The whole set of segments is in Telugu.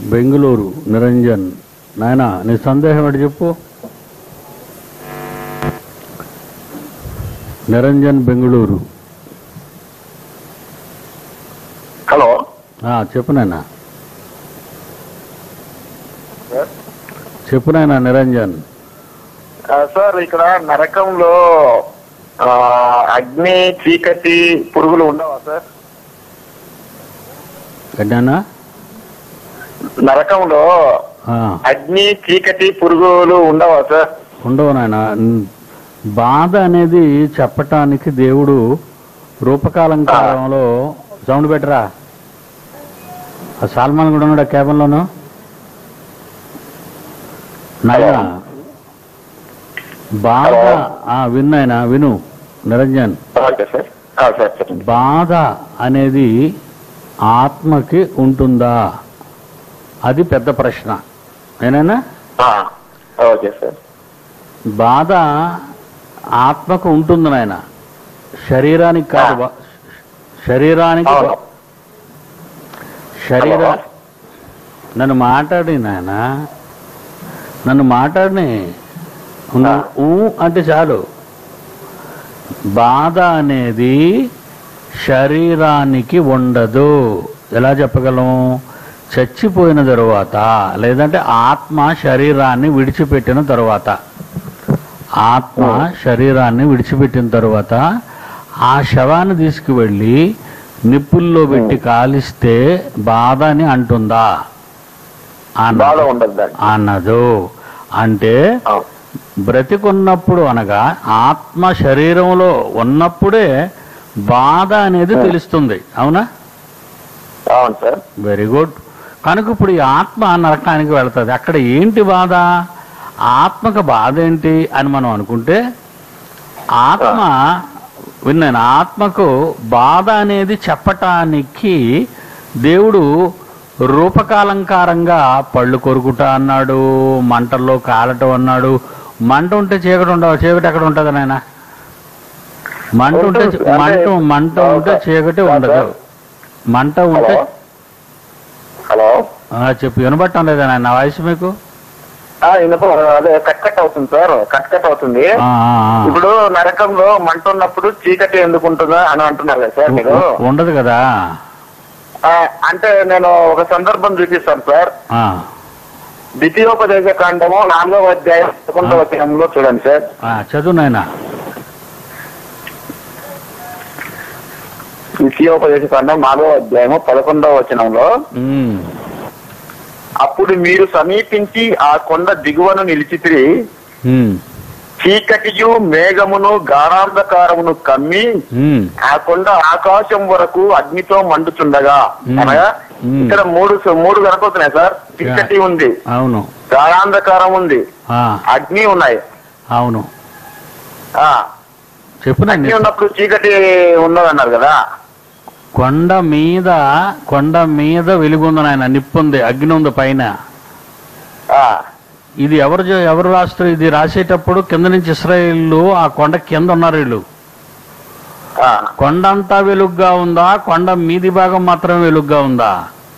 బెంగళూరు నిరంజన్ నాయన నీ సందేహం ఏంటి చెప్పు నిరంజన్ బెంగళూరు హలో ఆ, చెప్పు నాయన చెప్పు నాయన నిరంజన్ ఆ, సార్ ఇక్కడ నరకంలో ఆ, అగ్ని చీకటి పురుగులు ఉండవా సార్ ఏంటన్నా నరకంలో ఆ, అగ్ని చీకటి పురుగులు ఉండవా సార్ ఉండవు నాయన ఉమ్, బాధ అనేది చెప్పటానికి దేవుడు రూపకాలంకారంలో సౌండ్ పెట్టరా ఆ సాల్మాన్ కూడా ఉన్నాడు ఆ క్యాబిన్లోను నాయన బాధ ఆ, విను నాయన విను నిరంజన్ ఓకే సార్ ఆ, సార్ చెప్పండి బాధ అనేది ఆత్మకి ఉంటుందా అది పెద్ద ప్రశ్న ఏనైనా ఆ, ఓకే సార్ బాధ ఆత్మకు ఉంటుంది నాయన శరీరానికి కాదు బా- శరీరానికి అవును. శరీర హలో. నన్ను మాట్లాడి నాయన నన్ను మాట్లాడిని నువ్వు ఊ అంటే చాలు బాధ అనేది శరీరానికి ఉండదు ఎలా చెప్పగలం చచ్చిపోయిన తరువాత లేదంటే ఆత్మ శరీరాన్ని విడిచిపెట్టిన తరువాత ఆత్మ శరీరాన్ని విడిచిపెట్టిన తరువాత ఆ శవాన్ని తీసుకువెళ్ళి నిప్పుల్లో పెట్టి కాలిస్తే బాధ అని అంటుందా అన్న- బాధ ఉండదు దాన్ని అన్నదు అంటే ఆ, బ్రతికున్నప్పుడు అనగా ఆత్మ శరీరంలో ఉన్నప్పుడే బాధ అనేది తెలుస్తుంది అవునా అవును సార్ వెరీ గుడ్ కనుక ఇప్పుడు ఈ ఆత్మ నరకానికి వెళ్తుంది అక్కడ ఏంటి బాధ ఆత్మకు బాధ ఏంటి అని మనం అనుకుంటే ఆత్మ విన్నాను ఆత్మకు బాధ అనేది చెప్పటానికి దేవుడు రూపకాలంకారంగా పళ్ళు కొరుకుట అన్నాడు మంటల్లో కాలటం అన్నాడు మంట ఉంటే చీకటి ఉండవు చీకటి ఎక్కడ ఉంటుంది నాయన మంట ఉంటే ఉంటుంది. మంట అంటే- మంట ఉంటే చీకటి ఉండదు మంట ఉంటే హలో హలో ఆ, చెప్పు వినబట్టం లేదా నాయన నా వయసు మీకు ఆ, ఇనప అదే కట్ కట్ అవుతుంది సార్ కట్ కట్ అవుతుంది ఆ, ఆ, ఆ. ఇప్పుడు నరకంలో మంట ఉన్నప్పుడు చీకటి ఎందుకు ఉంటుందా అని అంటున్నారు కదా సార్ మీరు ఉ- ఉండదు కదా ఆ, అంటే నేను ఒక సందర్భం చూపిస్తాను సార్ ఆ, ద్వితీయోపదేశ కాండము నాలుగవ అధ్యాయం పదకొండవ వచనంలో చూడండి సార్ ఆ, చదువు నాయన ద్వితీయోపదేశ కాండం నాలుగవ అధ్యాయము పదకొండవ వచనంలో ఉమ్, అప్పుడు మీరు సమీపించి ఆ కొండ దిగువను నిలిచితిరి ఉమ్, చీకటియు మేఘమును గాఢాంధకారమును కమ్మి ఉమ్, ఆ కొండ ఆకాశం వరకు అగ్నితో మండుచుండగా మ్మ్. అనగా మ్మ్. ఇక్కడ మూడు మూడు కనపడుతున్నాయి సార్ చీకటి ఉంది అవును గాఢాంధకారం ఉంది ఆ, అగ్ని ఉన్నాయి అవును ఆ చెప్పు అగ్ని నాయన ఉన్నప్పుడు చీకటి ఉన్నదన్నారు కదా కొండ మీద కొండ మీద వెలుగుంది నాయన నిప్పుంది అగ్ని ఉంది పైన ఆ ఇది ఎవరు చే- ఎవరు రాస్తారు ఇది రాసేటప్పుడు కింద నుంచి ఇస్రాయిల్ ఆ కొండ కింద ఉన్నారు వీళ్ళు ఆ కొండ అంతా వెలుగ్గా ఉందా కొండ మీది భాగం మాత్రం వెలుగ్గా ఉందా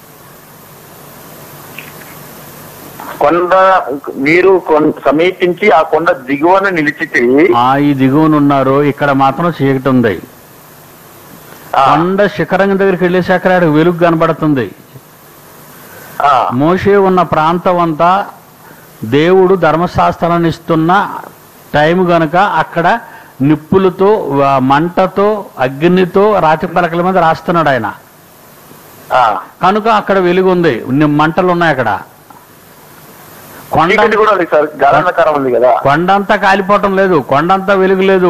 కొండ మీరు కొన్- సమీపించి ఆ కొండ దిగువన నిలిచితే ఆ ఈ దిగువనున్నారు ఇక్కడ మాత్రం చీకటి ఉంది ఆ, కొండ శిఖరం దగ్గరికి వెళ్ళేసాక ఆడ వెలుగు కనబడుతుంది ఆ, మోషే ఉన్న ప్రాంతం అంతా దేవుడు ధర్మశాస్త్రాన్ని ఇస్తున్న టైం గనుక అక్కడ నిప్పులతో ఆ, మంటతో అగ్నితో రాతి పలకల మీద రాస్తున్నాడు ఆయన ఆ. కనుక అక్కడ వెలుగు ఉంది ని- మంటలు ఉన్నాయి అక్కడ కొండ చీకటి కూడా ఉంది సార్ గాఢాంధకారం ఉంది కదా కొండంతా కాలిపోవటం లేదు కొండంతా వెలుగు లేదు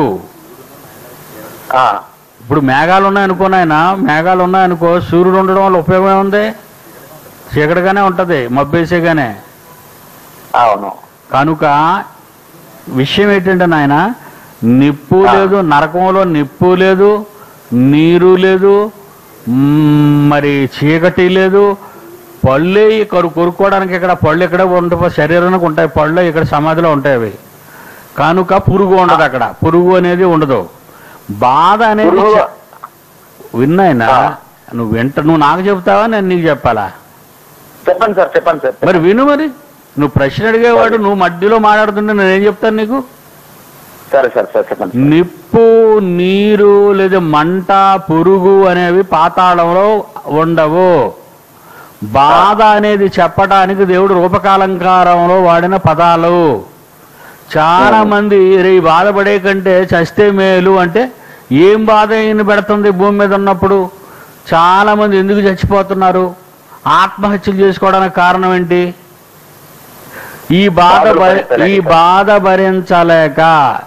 ఆ ఇప్పుడు మేఘాలు ఉన్నాయనుకో నాయన మేఘాలు ఉన్నాయనుకో సూర్యుడు ఉండడం వల్ల ఉపయోగం ఏముంది చీకటిగానే ఉంటుంది మబ్బేసేగానే అవును కనుక విషయం ఏంటంటే నాయన నిప్పు ఆ. లేదు నరకంలో నిప్పు లేదు నీరు లేదు మ్మ్, మరి చీకటి లేదు పళ్ళే కొరు కొరుక్కోవడానికి ఇక్కడ పళ్ళు ఇక్కడ ఉంటే శరీరానికి ఉంటాయి పళ్ళు ఇక్కడ సమాధిలో ఉంటాయి అవి కనుక పురుగు ఉండదు అక్కడ పురుగు అనేది ఉండదు బాధ అనేది పురుగు- చ- విన్నాయినా ఆ. నువ్వు వింట నువ్వు నాకు చెప్తావా నేను నీకు చెప్పాలా చెప్పండి సార్ చెప్పండి సార్ మరి విను మరి నువ్వు ప్రశ్న అడిగేవాడు నువ్వు మధ్యలో మాట్లాడుతుంటే నేనేం చెప్తాను నీకు సరే సార్ సార్ చెప్పండి నిప్పు నీరు లేదా మంట పురుగు అనేవి పాతాళంలో ఉండవు బాధ అనేది చెప్పడానికి దేవుడు రూపకాలంకారంలో వాడిన పదాలు చాలా మంది రే ఈ బాధపడే కంటే చస్తే మేలు అంటే ఏం బాధ ఈయన పెడుతుంది భూమి మీద ఉన్నప్పుడు చాలా మంది ఎందుకు చచ్చిపోతున్నారు ఆత్మహత్యలు చేసుకోవడానికి కారణం ఏంటి ఈ బాధ భరి- ఈ బాధ భరించలేక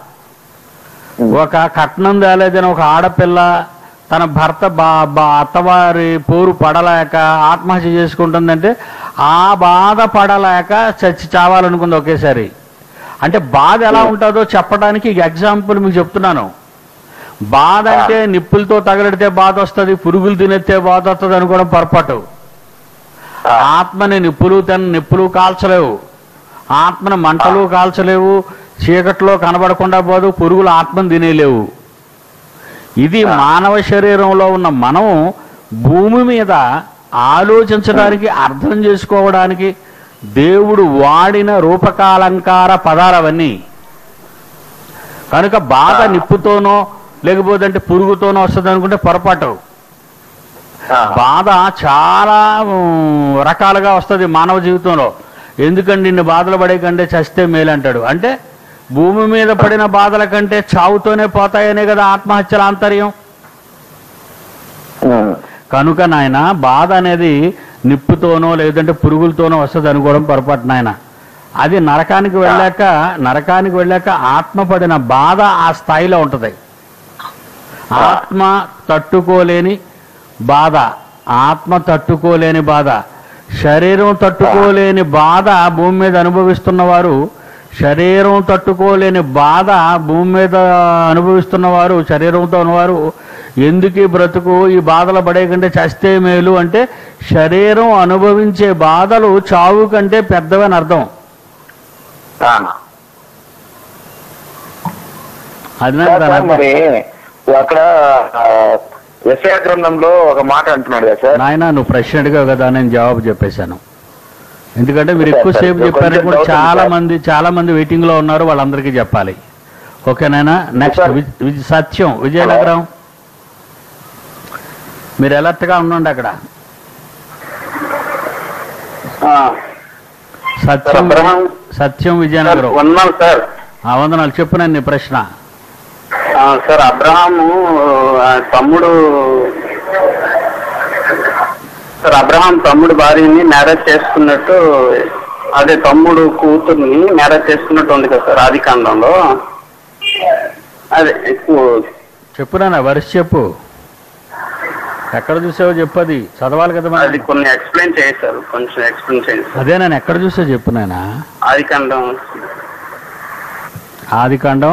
ఒక కట్నం తేలేదని ఒక ఆడపిల్ల తన భర్త బా బా అత్తవారి పోరు పడలేక ఆత్మహత్య చేసుకుంటుందంటే ఆ బాధ పడలేక చచ్చి చావాలనుకుంది ఒకేసారి అంటే బాధ ఎలా ఉంటుందో చెప్పడానికి ఎగ్జాంపుల్ మీకు చెప్తున్నాను బాధ అంటే నిప్పులతో తగలడితే బాధ వస్తుంది పురుగులు తినెత్తే బాధ వస్తుంది అనుకోవడం పొరపాటు ఆ, ఆత్మని నిప్పులు తిన నిప్పులు కాల్చలేవు ఆత్మని మంటలు కాల్చలేవు చీకట్లో కనబడకుండా పోదు పురుగులు ఆత్మని తినేలేవు ఇది మానవ శరీరంలో ఉన్న మనం భూమి మీద ఆలోచించడానికి అర్థం చేసుకోవడానికి దేవుడు వాడిన రూపకాలంకార పదాలవన్నీ కనుక బాధ నిప్పుతోనో లేకపోతే అంటే పురుగుతోనో వస్తుంది అనుకుంటే పొరపాటు ఆ, బాధ చాలా ఉమ్, రకాలుగా వస్తుంది మానవ జీవితంలో ఎందుకండి ఇన్ని బాధలు పడే కంటే చస్తే మేలు అంటాడు అంటే భూమి మీద పడిన బాధల కంటే చావుతోనే పోతాయనే కదా ఆత్మహత్యల ఆంతర్యం ఉమ్, కనుక నాయన బాధ అనేది నిప్పుతోనో లేదంటే పురుగులతోనో వస్తుంది అనుకోవడం పొరపాటు నాయన అది నరకానికి వెళ్ళాక నరకానికి వెళ్ళాక ఆత్మ పడిన బాధ ఆ స్థాయిలో ఉంటుంది ఆత్మ తట్టుకోలేని బాధ ఆత్మ తట్టుకోలేని బాధ శరీరం తట్టుకోలేని బాధ భూమి మీద అనుభవిస్తున్న వారు శరీరం తట్టుకోలేని బాధ భూమి మీద అనుభవిస్తున్న వారు శరీరంతో ఉన్నవారు ఎందుకు ఈ బ్రతుకు ఈ బాధలు పడే కంటే చస్తే మేలు అంటే శరీరం అనుభవించే బాధలు చావు కంటే పెద్దవని అర్థం ఆ. అది నాకు సార్, దాని సార్, అర్థం. మరి అక్కడ ఎస్ఐ గ్రంథంలో ఒక మాట అంటున్నాడు కదా సార్ నాయన నువ్వు ప్రశ్న అడిగావు కదా నేను జవాబు చెప్పేశాను ఎందుకంటే మీరు సరే, ఎక్కువసేపు సరే. చెప్పారంటే కొంచెం డౌట్ చాలా ఉంది, సార్. మంది చాలా మంది వెయిటింగ్ లో ఉన్నారు వాళ్ళందరికీ చెప్పాలి ఓకేనాయనా నెక్స్ట్ సార్. విజ్- విజ్- సత్యం విజయనగరం మీరు alert గా ఉండండి అక్కడ ఆ, సత్యం సార్, అబ్రహాం. సత్యం సార్ విజయనగరం ఉన్నాం సార్ ఆ వందనాలు చెప్పు నేను నీ ప్రశ్న ఆ, సార్ అబ్రహాము ఆ, తమ్ముడు సార్ అబ్రహాం తమ్ముడు భార్యని మ్యారేజ్ చేసుకున్నట్టు అదే తమ్ముడు కూతుర్ని మ్యారేజ్ చేసుకున్నట్టు ఉంది కదా సార్ ఆది కాండంలో అదే ఎక్కువ చెప్పు నాన్న వరుస చెప్పు ఎక్కడ చూసావో చెప్పు అది చదవాలి కదా అది మరి కొన్ని ఎక్స్ప్లెయిన్ చేశారు కొంచెం ఎక్స్ప్లెయిన్ చేయండి సార్ అదే నేను ఎక్కడ చూసా చెప్పు నాయనా ఆది కాండం ఆది కాండం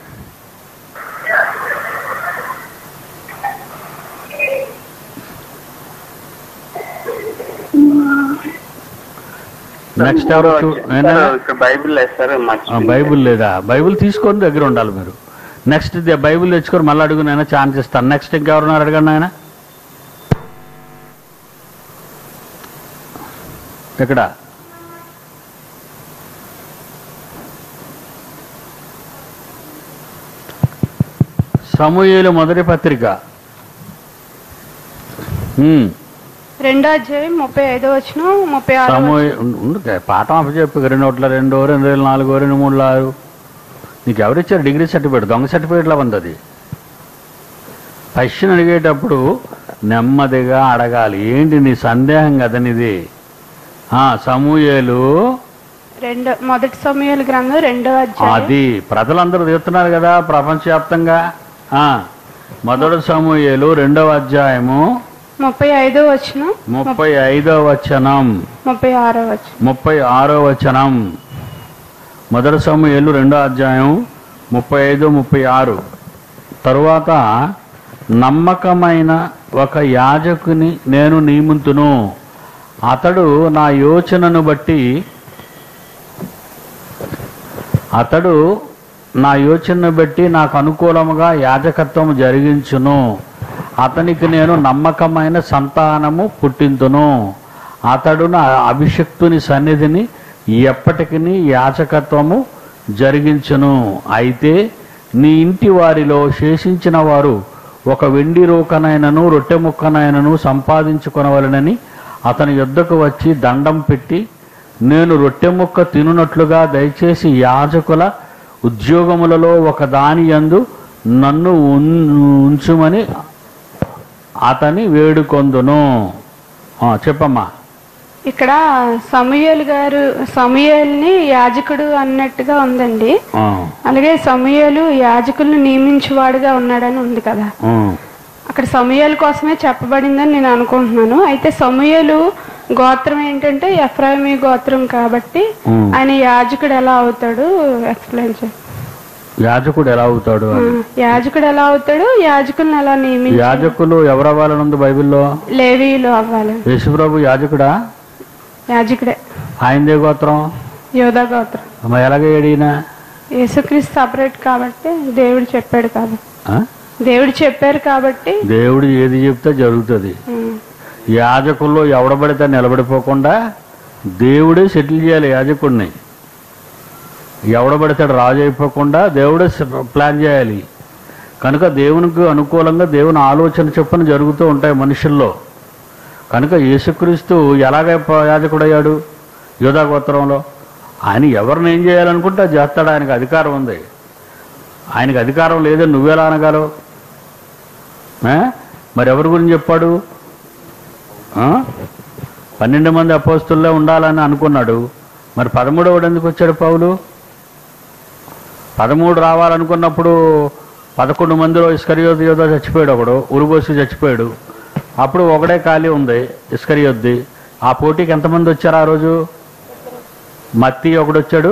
నెక్స్ట్ ఎవరు చూ- ఏంటన్నా? సార్, ఇక్కడ బైబిల్ లేదు సార్ ఆ, మర్చిపోయాను. బైబిల్ లేదా బైబిల్ తీసుకొని దగ్గర ఉండాలి మీరు నెక్స్ట్ ఇది బైబిల్ తెచ్చుకొని మళ్ళీ అడుగు నేను ఛాన్స్ ఇస్తాను నెక్స్ట్ ఇంకెవరున్నారు అడగండి ఆయన ఇక్కడ సమూహేలు మొదటి పత్రిక ఉమ్. రెండో అధ్యాయం ముప్పై ఐదో వచ్చిన ముప్పై ఆరో సమూహ ఉండు, ఉండు, పాఠం అప్పచెప్పు రెండు ఒకట్ల రెండు రెండు వేల నాలుగు రెండు మూడు ఆరు నీకు ఎవరిచ్చారు డిగ్రీ సర్టిఫికేట్ దొంగ సర్టిఫికేట్లో ఉంది అది క్వశ్చన్ అడిగేటప్పుడు నెమ్మదిగా అడగాలి ఏంటి నీ సందేహం కదా నీది ఆ, సమూహేలు రెండో మొదటి సమయాల గ్రంథం రెండో అధ్యాయం అది ప్రజలందరూ తీస్తున్నారు కదా ప్రపంచవ్యాప్తంగా ఆ, మొదటి సమూహేలు రెండవ అధ్యాయము ముప్పై ఐదో వచ్చిన ముప్పై ఐదవ వచనం ముప్పై ఆరో వచ్చిన ముప్పై ఆరో వచనం మొదటి సమూహేలు రెండో అధ్యాయం ముప్పై ఐదు ముప్పై ఆరు తరువాత నమ్మకమైన ఒక యాజకుని నేను నియమితును అతడు నా యోచనను బట్టి అతడు నా యోచనను బట్టి నాకు అనుకూలముగా యాజకత్వం జరిగించును అతనికి నేను నమ్మకమైన సంతానము పుట్టింతును అతడు నా అభిషక్తుని సన్నిధిని ఎప్పటికీ యాచకత్వము జరిగించును అయితే నీ ఇంటి వారిలో శేషించిన వారు ఒక వెండి రూకనైనను రొట్టె ముక్కనైనను సంపాదించుకొనవలనని అతని యుద్ధకు వచ్చి దండం పెట్టి నేను రొట్టె ముక్క తినునట్లుగా దయచేసి యాజకుల ఉద్యోగములలో ఒక దాని యందు నన్ను ఉన్- ఉంచుమని అతని వేడుకొందును ఆ, చెప్పమ్మా ఇక్కడ సమూయేల్ గారు సమూయేల్ని యాజకుడు అన్నట్టుగా ఉందండి ఆ, అలాగే సమూయేలు యాజకుల్ని నియమించువాడుగా ఉన్నాడని ఉంది కదా ఆ, అక్కడ సమూయేలు కోసమే చెప్పబడిందని నేను అనుకుంటున్నాను అయితే సమూయేలు గోత్రం ఏంటంటే ఎఫ్రాయిమీ గోత్రం కాబట్టి ఉమ్. ఆయన యాజకుడు ఎలా అవుతాడు ఎక్స్ప్లెయిన్ చేయండి యాజకుడు ఎలా అవుతాడు ఆ, అని యాజకుడు ఎలా అవుతాడు యాజకుల్ని ఎలా నియమించి యాజకులు ఎవరు అవ్వాలని ఉంది బైబిల్లో లేవీలు అవ్వాలి యేసుప్రభు యాజకుడా యాజకుడే ఆయనదే గోత్రం యోధా గోత్రం మరి ఎలాగ ఏడినా యేసుక్రీస్తు సపరేట్ కాబట్టి దేవుడు చెప్పాడు కాబట్టి దేవుడు చెప్పారు కాబట్టి దేవుడు ఏది చెప్తే జరుగుతుంది ఉమ్, యాజకుల్లో ఎవడబడితే నిలబడిపోకుండా దేవుడే సెటిల్ చేయాలి యాజకుడిని ఎవడబడితే రాజు అయిపోకుండా దేవుడే స- ప్లాన్ చేయాలి కనుక దేవునికి అనుకూలంగా దేవుని ఆలోచన చొప్పున జరుగుతూ ఉంటాయి మనుషుల్లో కనుక యేసుక్రీస్తు ఎలాగ ప- యాజకుడయ్యాడు యోధా గోత్రంలో ఆయన ఎవరిని ఏం చేయాలనుకుంటే అది చేస్తాడు ఆయనకు అధికారం ఉంది ఆయనకు అధికారం లేదని నువ్వెలా అనగలవు ఆ? మరి ఎవరి గురించి చెప్పాడు ఆ? పన్నెండు మంది అపోస్తుల్లో ఉండాలని అనుకున్నాడు మరి పదమూడవడు ఎందుకు వచ్చాడు పౌలు పదమూడు రావాలనుకున్నప్పుడు పదకొండు మందిలో ఇస్కరియోద్ యోధ చచ్చిపోయాడు ఒకడు ఉరుగోసి చచ్చిపోయాడు అప్పుడు ఒకడే ఖాళీ ఉంది ఇస్కరియోద్ది ఆ పోటీకి ఎంతమంది వచ్చారు ఆ రోజు మత్తి ఒకడు వచ్చాడు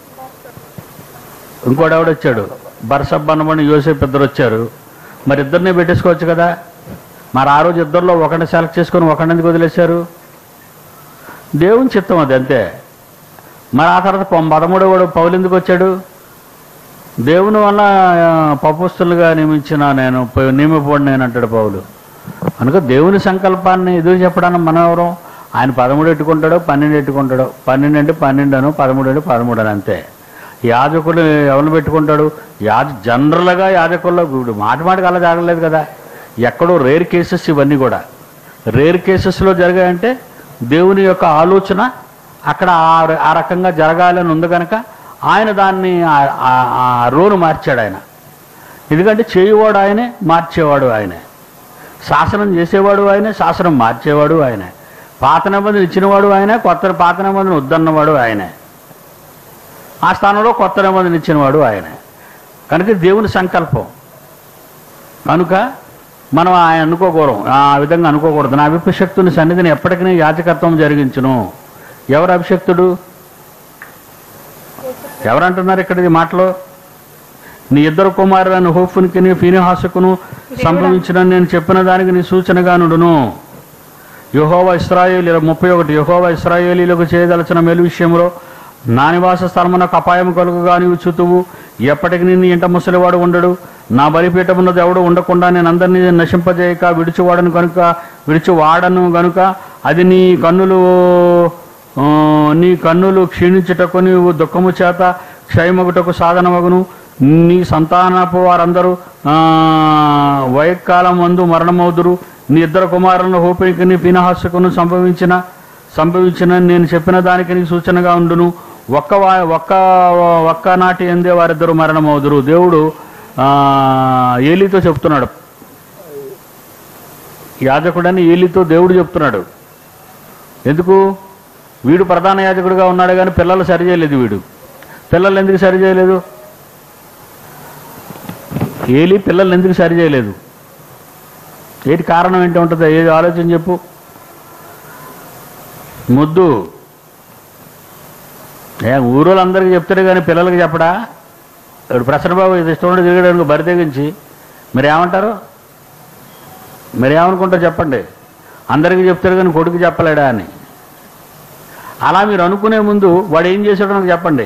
ఇంకోటి ఎవడు వచ్చాడు బర్సబ్ అనమని యోసేపు ఇద్దరు వచ్చారు మరి ఇద్దరిని పెట్టేసుకోవచ్చు కదా మరి ఆ రోజు ఇద్దరిలో ఒకరిని సెలెక్ట్ చేసుకొని ఒకరిని ఎందుకు వదిలేశారు దేవుని చిత్తం అది అంతే మరి ఆ తర్వాత ప- పదమూడో వాడు పౌలు ఎందుకు వచ్చాడు దేవుని వల్ల పపుస్తులుగా నియమించిన నేను ప- నియమిపోడు నేను అంటాడు పౌలు కనుక దేవుని సంకల్పాన్ని ఎదురు చెప్పడానికి మనం ఎవరు ఆయన పదమూడు ఎట్టుకుంటాడో పన్నెండు ఎట్టుకుంటాడో పన్నెండు అంటే పన్నెండు అను పదమూడు అంటే పదమూడు అని అంతే యాజకులు ఎవరిని పెట్టుకుంటాడు యాజ జనరల్గా యాజకుల్లో ఇప్పుడు మాట మాటకి అలా జరగలేదు కదా ఎక్కడో రేర్ కేసెస్ ఇవన్నీ కూడా రేర్ కేసెస్లో జరిగాయంటే దేవుని యొక్క ఆలోచన అక్కడ ఆ- ఆ రకంగా జరగాలని ఉంది కనుక ఆయన దాన్ని ఆ- ఆ- ఆ రోను మార్చాడు ఆయన ఎందుకంటే చేయువాడు ఆయనే మార్చేవాడు ఆయనే శాసనం చేసేవాడు ఆయనే శాసనం మార్చేవాడు ఆయనే పాత నిబంధన ఇచ్చినవాడు ఆయనే కొత్త పాత నిబంధన వద్దన్నవాడు ఆయనే ఆ స్థానంలో కొత్త నిబంధన ఇచ్చినవాడు ఆయనే కనుక దేవుని సంకల్పం కనుక మనం ఆయన అనుకోకూడదు ఆ విధంగా అనుకోకూడదు నా అభిషక్తుని సన్నిధిని ఎప్పటికీ యాజకత్వం జరిగించును ఎవరు అభిషక్తుడు ఎవరంటున్నారు ఇక్కడ ఈ మాటలో నీ ఇద్దరు కుమారులను హోఫునికి నీ ఫీనిహాసుకును సంభవించిన నేను చెప్పిన దానికి నీ సూచనగా నుండును యహోవా ఇస్రాయేలీల ముప్పై ఒకటి యహోవా ఇస్రాయేలీలకు చేయదలచిన మేలు విషయంలో నా నివాస స్థలమునకు అపాయం కలుగుగా నీవు చుతువు ఎప్పటికి నిన్ను ఇంట ముసలివాడు ఉండడు నా బలిపీఠమున్నది ఎవడు ఉండకుండా నేను అందరినీ నశింపజేయక విడిచివాడను కనుక విడిచివాడను గనుక అది నీ కన్నులు ఆ, నీ కన్నులు క్షీణించుటకు నీవు దుఃఖము చేత క్షయమగుటకు సాధనమగును నీ సంతానపు వారందరూ ఆ, వయకాలం మందు మరణమవుదురు నీ ఇద్దరు కుమారులను హోపికి నీ పినహాసుకును సంభవించిన సంభవించిన నేను చెప్పిన దానికి నీకు సూచనగా ఉండును ఒక్క వా- ఒక్క ఒక్క నాటి ఎందే వారిద్దరు మరణమవుదురు దేవుడు ఆ, ఏలితో చెప్తున్నాడు యాజకుడని ఏలితో దేవుడు చెప్తున్నాడు ఎందుకు వీడు ప్రధాన యాజకుడిగా ఉన్నాడు కానీ పిల్లలు సరి చేయలేదు వీడు పిల్లలు ఎందుకు సరి చేయలేదు ఏలి పిల్లల్ని ఎందుకు సరి చేయలేదు ఏంటి కారణం ఏంటి ఉంటుందో ఏది ఆలోచన చెప్పు ముద్దు ఏ ఊరోళ్ళందరికీ చెప్తాడు కానీ పిల్లలకి చెప్పడా ఇప్పుడు ప్రసన్నబాబు ఇది ఇష్టం ఉండి తిరగడానికి బరి తెగించి మీరు ఏమంటారు మీరు ఏమనుకుంటారు చెప్పండి అందరికీ చెప్తారు కానీ కొడుకు చెప్పలేడా అని అలా మీరు అనుకునే ముందు వాడు ఏం చేశాడో నాకు చెప్పండి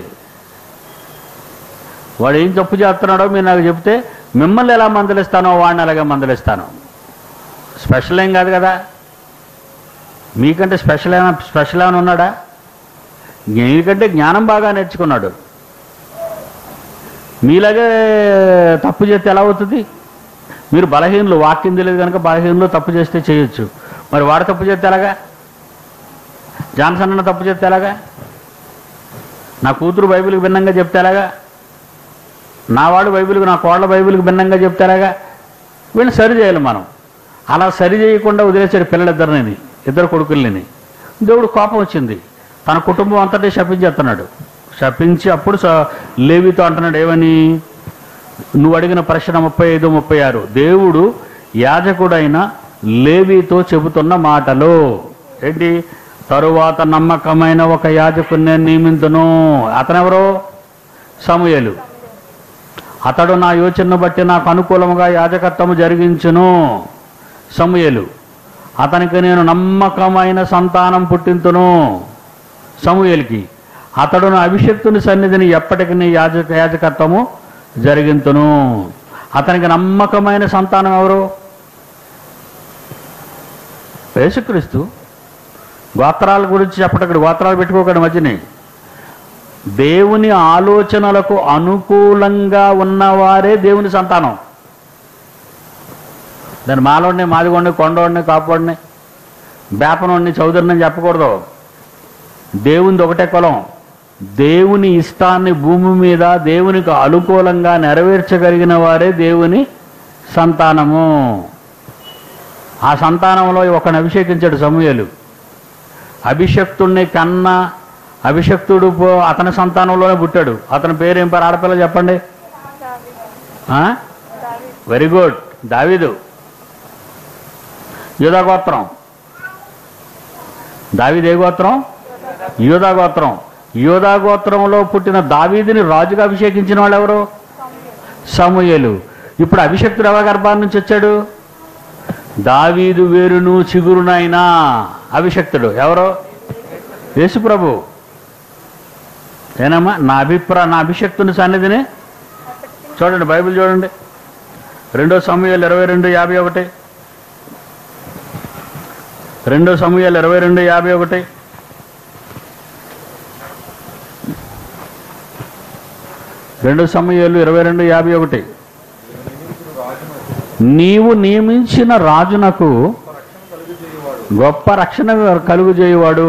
వాడు ఏం తప్పు చేస్తున్నాడో మీరు నాకు చెప్తే మిమ్మల్ని ఎలా మందలిస్తానో వాడిని అలాగే మందలిస్తాను స్పెషల్ ఏం కాదు కదా మీకంటే స్పెషల్ ఏమైనా స్పెషల్ ఏమైనా ఉన్నాడా మీకంటే జ్ఞానం బాగా నేర్చుకున్నాడు మీలాగే తప్పు చేస్తే ఎలా అవుతుంది మీరు బలహీనులు వాక్యం తెలియదు కనుక బలహీనులు తప్పు చేస్తే చేయొచ్చు మరి వాడు తప్పు చేస్తే ఎలాగా జాన్సన్ అన్న తప్పు చేస్తే ఎలాగా నా కూతురు బైబిల్కి భిన్నంగా చెప్తే ఎలాగా నా వాడు బైబిల్కి నా కోళ్ళ బైబిల్కి భిన్నంగా చెప్తే ఎలాగా వీళ్ళని సరి చేయాలి మనం అలా సరి చేయకుండా వదిలేశాడు పిల్లలిద్దరిని ఇద్దరు కొడుకుల్ని దేవుడు కోపం వచ్చింది తన కుటుంబం అంతటే శపించేస్తున్నాడు శపించి అప్పుడు స- లేవితో అంటున్నాడు ఏమని నువ్వు అడిగిన ప్రశ్న ముప్పై ఐదు ముప్పై ఆరు దేవుడు యాజకుడైన లేవితో చెబుతున్న మాటలు ఏంటి తరువాత నమ్మకమైన ఒక యాజకుని నేను నియమింతును అతనెవరో సమూయేలు అతడు నా యోచనను బట్టి నాకు అనుకూలముగా యాజకత్వము జరిగించును సమూయేలు అతనికి నేను నమ్మకమైన సంతానం పుట్టింతును సమూయేలుకి అతడు నా అభిషక్తుని సన్నిధిని ఎప్పటికీ యాజక యాజకత్వము జరిగింతును అతనికి నమ్మకమైన సంతానం ఎవరు యేసుక్రీస్తు గోత్రాల గురించి చెప్పటక్కడ గోత్రాలు పెట్టుకోకండి మధ్యని దేవుని ఆలోచనలకు అనుకూలంగా ఉన్నవారే దేవుని సంతానం దాని మాలోడిని మాదిగోడిని కొండోడిని కాపోడిని బేపనోడిని చౌదరిని అని చెప్పకూడదు దేవునిది ఒకటే కులం దేవుని ఇష్టాన్ని భూమి మీద దేవునికి అనుకూలంగా నెరవేర్చగలిగిన వారే దేవుని సంతానము ఆ సంతానంలో ఒకని అభిషేకించాడు సమూహలు అభిషక్తుడిని కన్న అభిషక్తుడు పో- అతని సంతానంలోనే పుట్టాడు అతని పేరు ఏం పేరు ఆడపిల్ల చెప్పండి వెరీ గుడ్ దావీదు యూదా గోత్రం దావీదు ఏ గోత్రం యూదా గోత్రం యూదా గోత్రంలో పుట్టిన దావీదిని రాజుగా అభిషేకించిన వాళ్ళు ఎవరు సమూయేలు ఇప్పుడు అభిషక్తుడు ఎవరి గర్భాన్ని నుంచి వచ్చాడు దావీదు వేరును చిగురునైనా అభిషక్తుడు ఎవరు యేసుప్రభు ఏనమ్మా నా అభిప్రాయ నా అభిషక్తుని సన్నిధిని చూడండి బైబిల్ చూడండి రెండో సమయాలు ఇరవై రెండు యాభై ఒకటి రెండో సమయాలు ఇరవై రెండు యాభై ఒకటి రెండు సమయాలు ఇరవై రెండు యాభై ఒకటి నీవు నియమించిన రాజునకు గొప్ప రక్షణ కలుగు చేయువాడు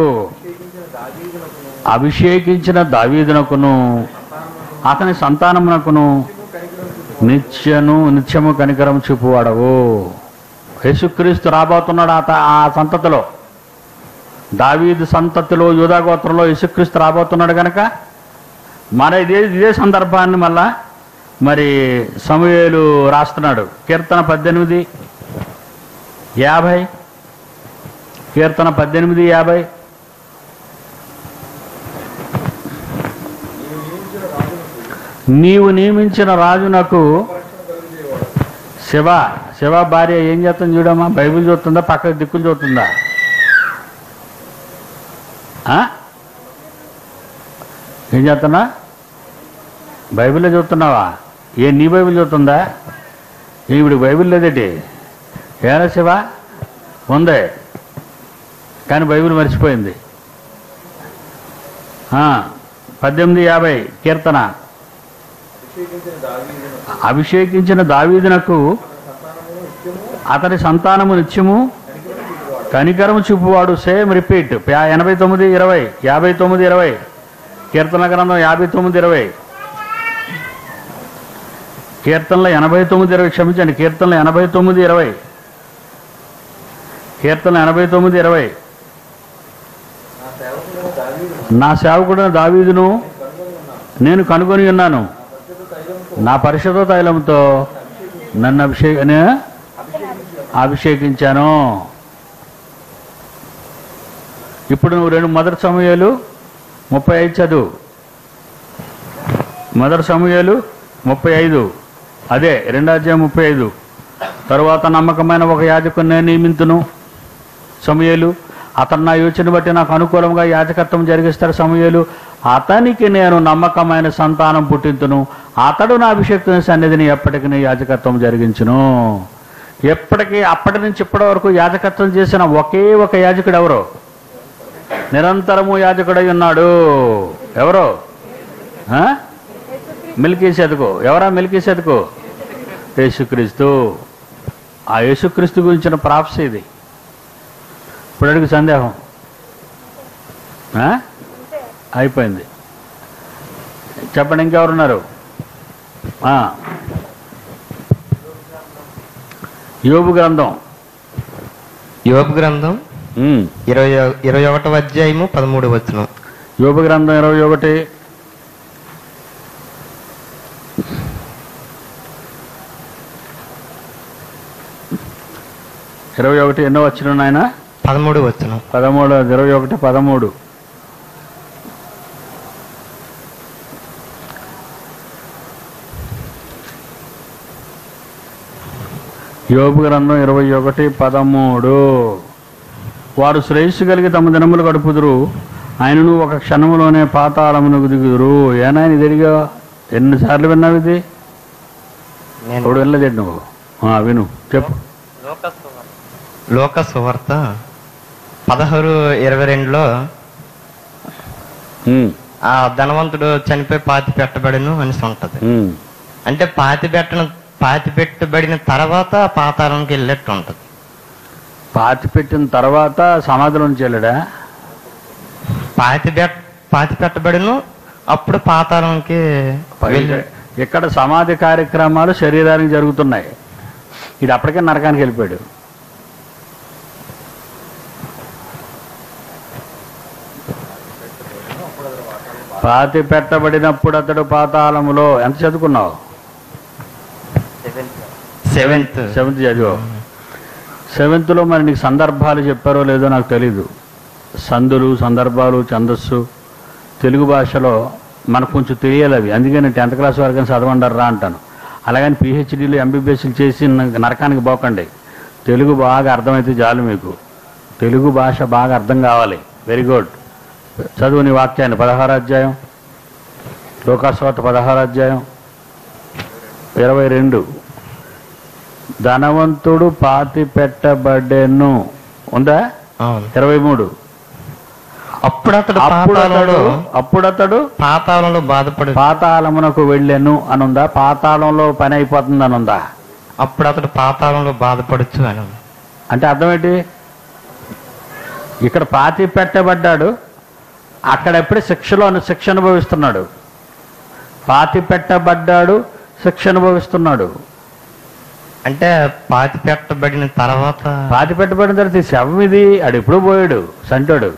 అభిషేకించిన దావీదునకును అతని సంతానమునకును నిత్యను నిత్యము కనికరం చూపువాడవు యేసుక్రీస్తు రాబోతున్నాడు అత ఆ సంతతిలో దావీదు సంతతిలో యూదాగోత్రంలో యేసుక్రీస్తు రాబోతున్నాడు కనుక మరి ఇదే ఇదే సందర్భాన్ని మళ్ళా మరి సమూయేలు రాస్తున్నాడు కీర్తన పద్దెనిమిది యాభై కీర్తన పద్దెనిమిది యాభై నీవు నియమించిన రాజునకు శివ శివ భార్య ఏం చేస్తుంది చూడమ్మా బైబిల్ చూస్తుందా పక్క దిక్కులు చూస్తుందా ఆ? ఏం చేస్తున్నా బైబిల్లో చూస్తున్నావా ఏ నీ బైబిల్ చూస్తుందా ఇప్పుడు బైబిల్ లేదేటి ఏరా శివ ఉంది కానీ బైబిల్ మర్చిపోయింది ఆ, పద్దెనిమిది యాభై కీర్తన అభిషేకించిన దావీదునకు అతని సంతానము నిత్యము కనికరము చూపువాడు సేమ్ రిపీట్ ప్యా- ఎనభై తొమ్మిది ఇరవై యాభై తొమ్మిది ఇరవై కీర్తన గ్రంథం యాభై తొమ్మిది ఇరవై కీర్తనలో ఎనభై తొమ్మిది ఇరవై క్షమించండి కీర్తనలో ఎనభై తొమ్మిది ఇరవై కీర్తన ఎనభై తొమ్మిది ఇరవై నా సేవకుడు దావీదును నేను కనుగొని ఉన్నాను నా పరిశుద్ధ తైలంతో నన్ను అభిషేక నే- అభిషేకించాను ఇప్పుడు నువ్వు రెండు మొదటి సమయాలు ముప్పై ఐదు చదువు మొదటి సమయాలు ముప్పై ఐదు అదే రెండో అధ్యాయం ముప్పై ఐదు తరువాత నమ్మకమైన ఒక యాజకుని నేను నియమింతును సమయలు అతను నా యోచన బట్టి నాకు అనుకూలంగా యాజకత్వం జరిగిస్తాడు సమయలు అతనికి నేను నమ్మకమైన సంతానం పుట్టింతును అతడు నా అభిషేక్తుని సన్నిధిని ఎప్పటికీ యాజకత్వం జరిగించును ఎప్పటికీ అప్పటి నుంచి ఇప్పటి వరకు యాజకత్వం చేసిన ఒకే ఒక యాజకుడు ఎవరో నిరంతరము యాజకుడై ఉన్నాడు ఎవరు ఆ? మిల్కీ సెతుకు ఎవరా మిల్కీ సెతుకు యేసుక్రీస్తు ఆ యేసుక్రీస్తు గురించిన ప్రాప్స్ ఇది ఇప్పుడు అడుగు సందేహం ఆ? అయిపోయింది చెప్పండి ఇంకెవరున్నారు ఆ. యోబు గ్రంథం యోబు గ్రంథం ఉమ్. ఇరవై ఇరవై ఒకటవ అధ్యాయము పదమూడు వచనం యోబు గ్రంథం ఇరవై ఒకటి ఇరవై ఒకటి ఎన్నో వచ్చిన నాయన పదమూడు వచనం పదమూడు ఇరవై ఒకటి పదమూడు యోబు గ్రంథం ఇరవై ఒకటి పదమూడు వారు శ్రేయస్సు కలిగి తమ దినములు గడుపుదురు ఆయనను ఒక క్షణములోనే పాతాళమునకు దిగుదురు ఏనాయన ఇది అడిగా ఎన్నిసార్లు విన్నావు ఇది నేను ఇప్పుడు వెళ్ళలేదు నువ్వు ఆ, విను చెప్పు లోక సువార్త పదహారు ఇరవై రెండులో ఉమ్, ఆ ధనవంతుడు చనిపోయి పాతి పెట్టబడిను అని ఉంటది ఉమ్. అంటే పాతి పెట్టిన పాతి పెట్టబడిన తర్వాత పాతాళంకి వెళ్ళేట్టు ఉంటది పాతి పెట్టిన తర్వాత సమాధిలో నుంచి వెళ్ళాడా పాతి పెట్ పాతి పెట్టబడిను అప్పుడు పాతాళంకి వెళ్ళి ఇక్కడ సమాధి కార్యక్రమాలు శరీరానికి జరుగుతున్నాయి ఇది అప్పటికే నరకానికి వెళ్ళిపోయాడు పాతి పెట్టబడినప్పుడు అతడు పాతాళములో ఎంత చదువుకున్నావు సెవెంత్ సెవెంత్ చదివో సెవెంత్లో మరి నీకు సందర్భాలు చెప్పారో లేదో నాకు తెలీదు సందులు సందర్భాలు ఛందస్సు తెలుగు భాషలో మనకు కొంచెం తెలియాలి అవి అందుకే నేను టెన్త్ క్లాస్ వరకు చదవండర్రా అంటాను అలాగని పిహెచ్డీలు ఎంబీబీఎస్లు చేసి న- నరకానికి పోకండి తెలుగు బాగా అర్థమైతే చాలు మీకు తెలుగు భాష బాగా అర్థం కావాలి వెరీ గుడ్ చదువు నీ వాక్యాన్ని పదహారు అధ్యాయం లోకాస్వార్త పదహారు అధ్యాయం ఇరవై రెండు ధనవంతుడు పాతి పెట్టబడెను ఉందా అవును ఇరవై మూడు అప్పుడు అతడు అప్పుడు అతడు పాతాళంలో అప్పుడు అతడు పాతాళంలో బాధపడి పాతాళమునకు వెళ్ళెను అనుందా పాతాళంలో పని అయిపోతుంది అనుందా అప్పుడు అతడు పాతాళంలో బాధపడచ్చు అని ఉంది. అంటే అర్థం ఏంటి ఇక్కడ పాతి పెట్టబడ్డాడు అక్కడెప్పుడే శిక్షలో అను శిక్ష అనుభవిస్తున్నాడు పాతి పెట్టబడ్డాడు శిక్ష అనుభవిస్తున్నాడు అంటే పాతి పెట్టబడిన తర్వాత పాతి పెట్టబడిన తర్వాత ఈ శవం ఇది ఆడు ఎప్పుడు పోయాడు సంటాడు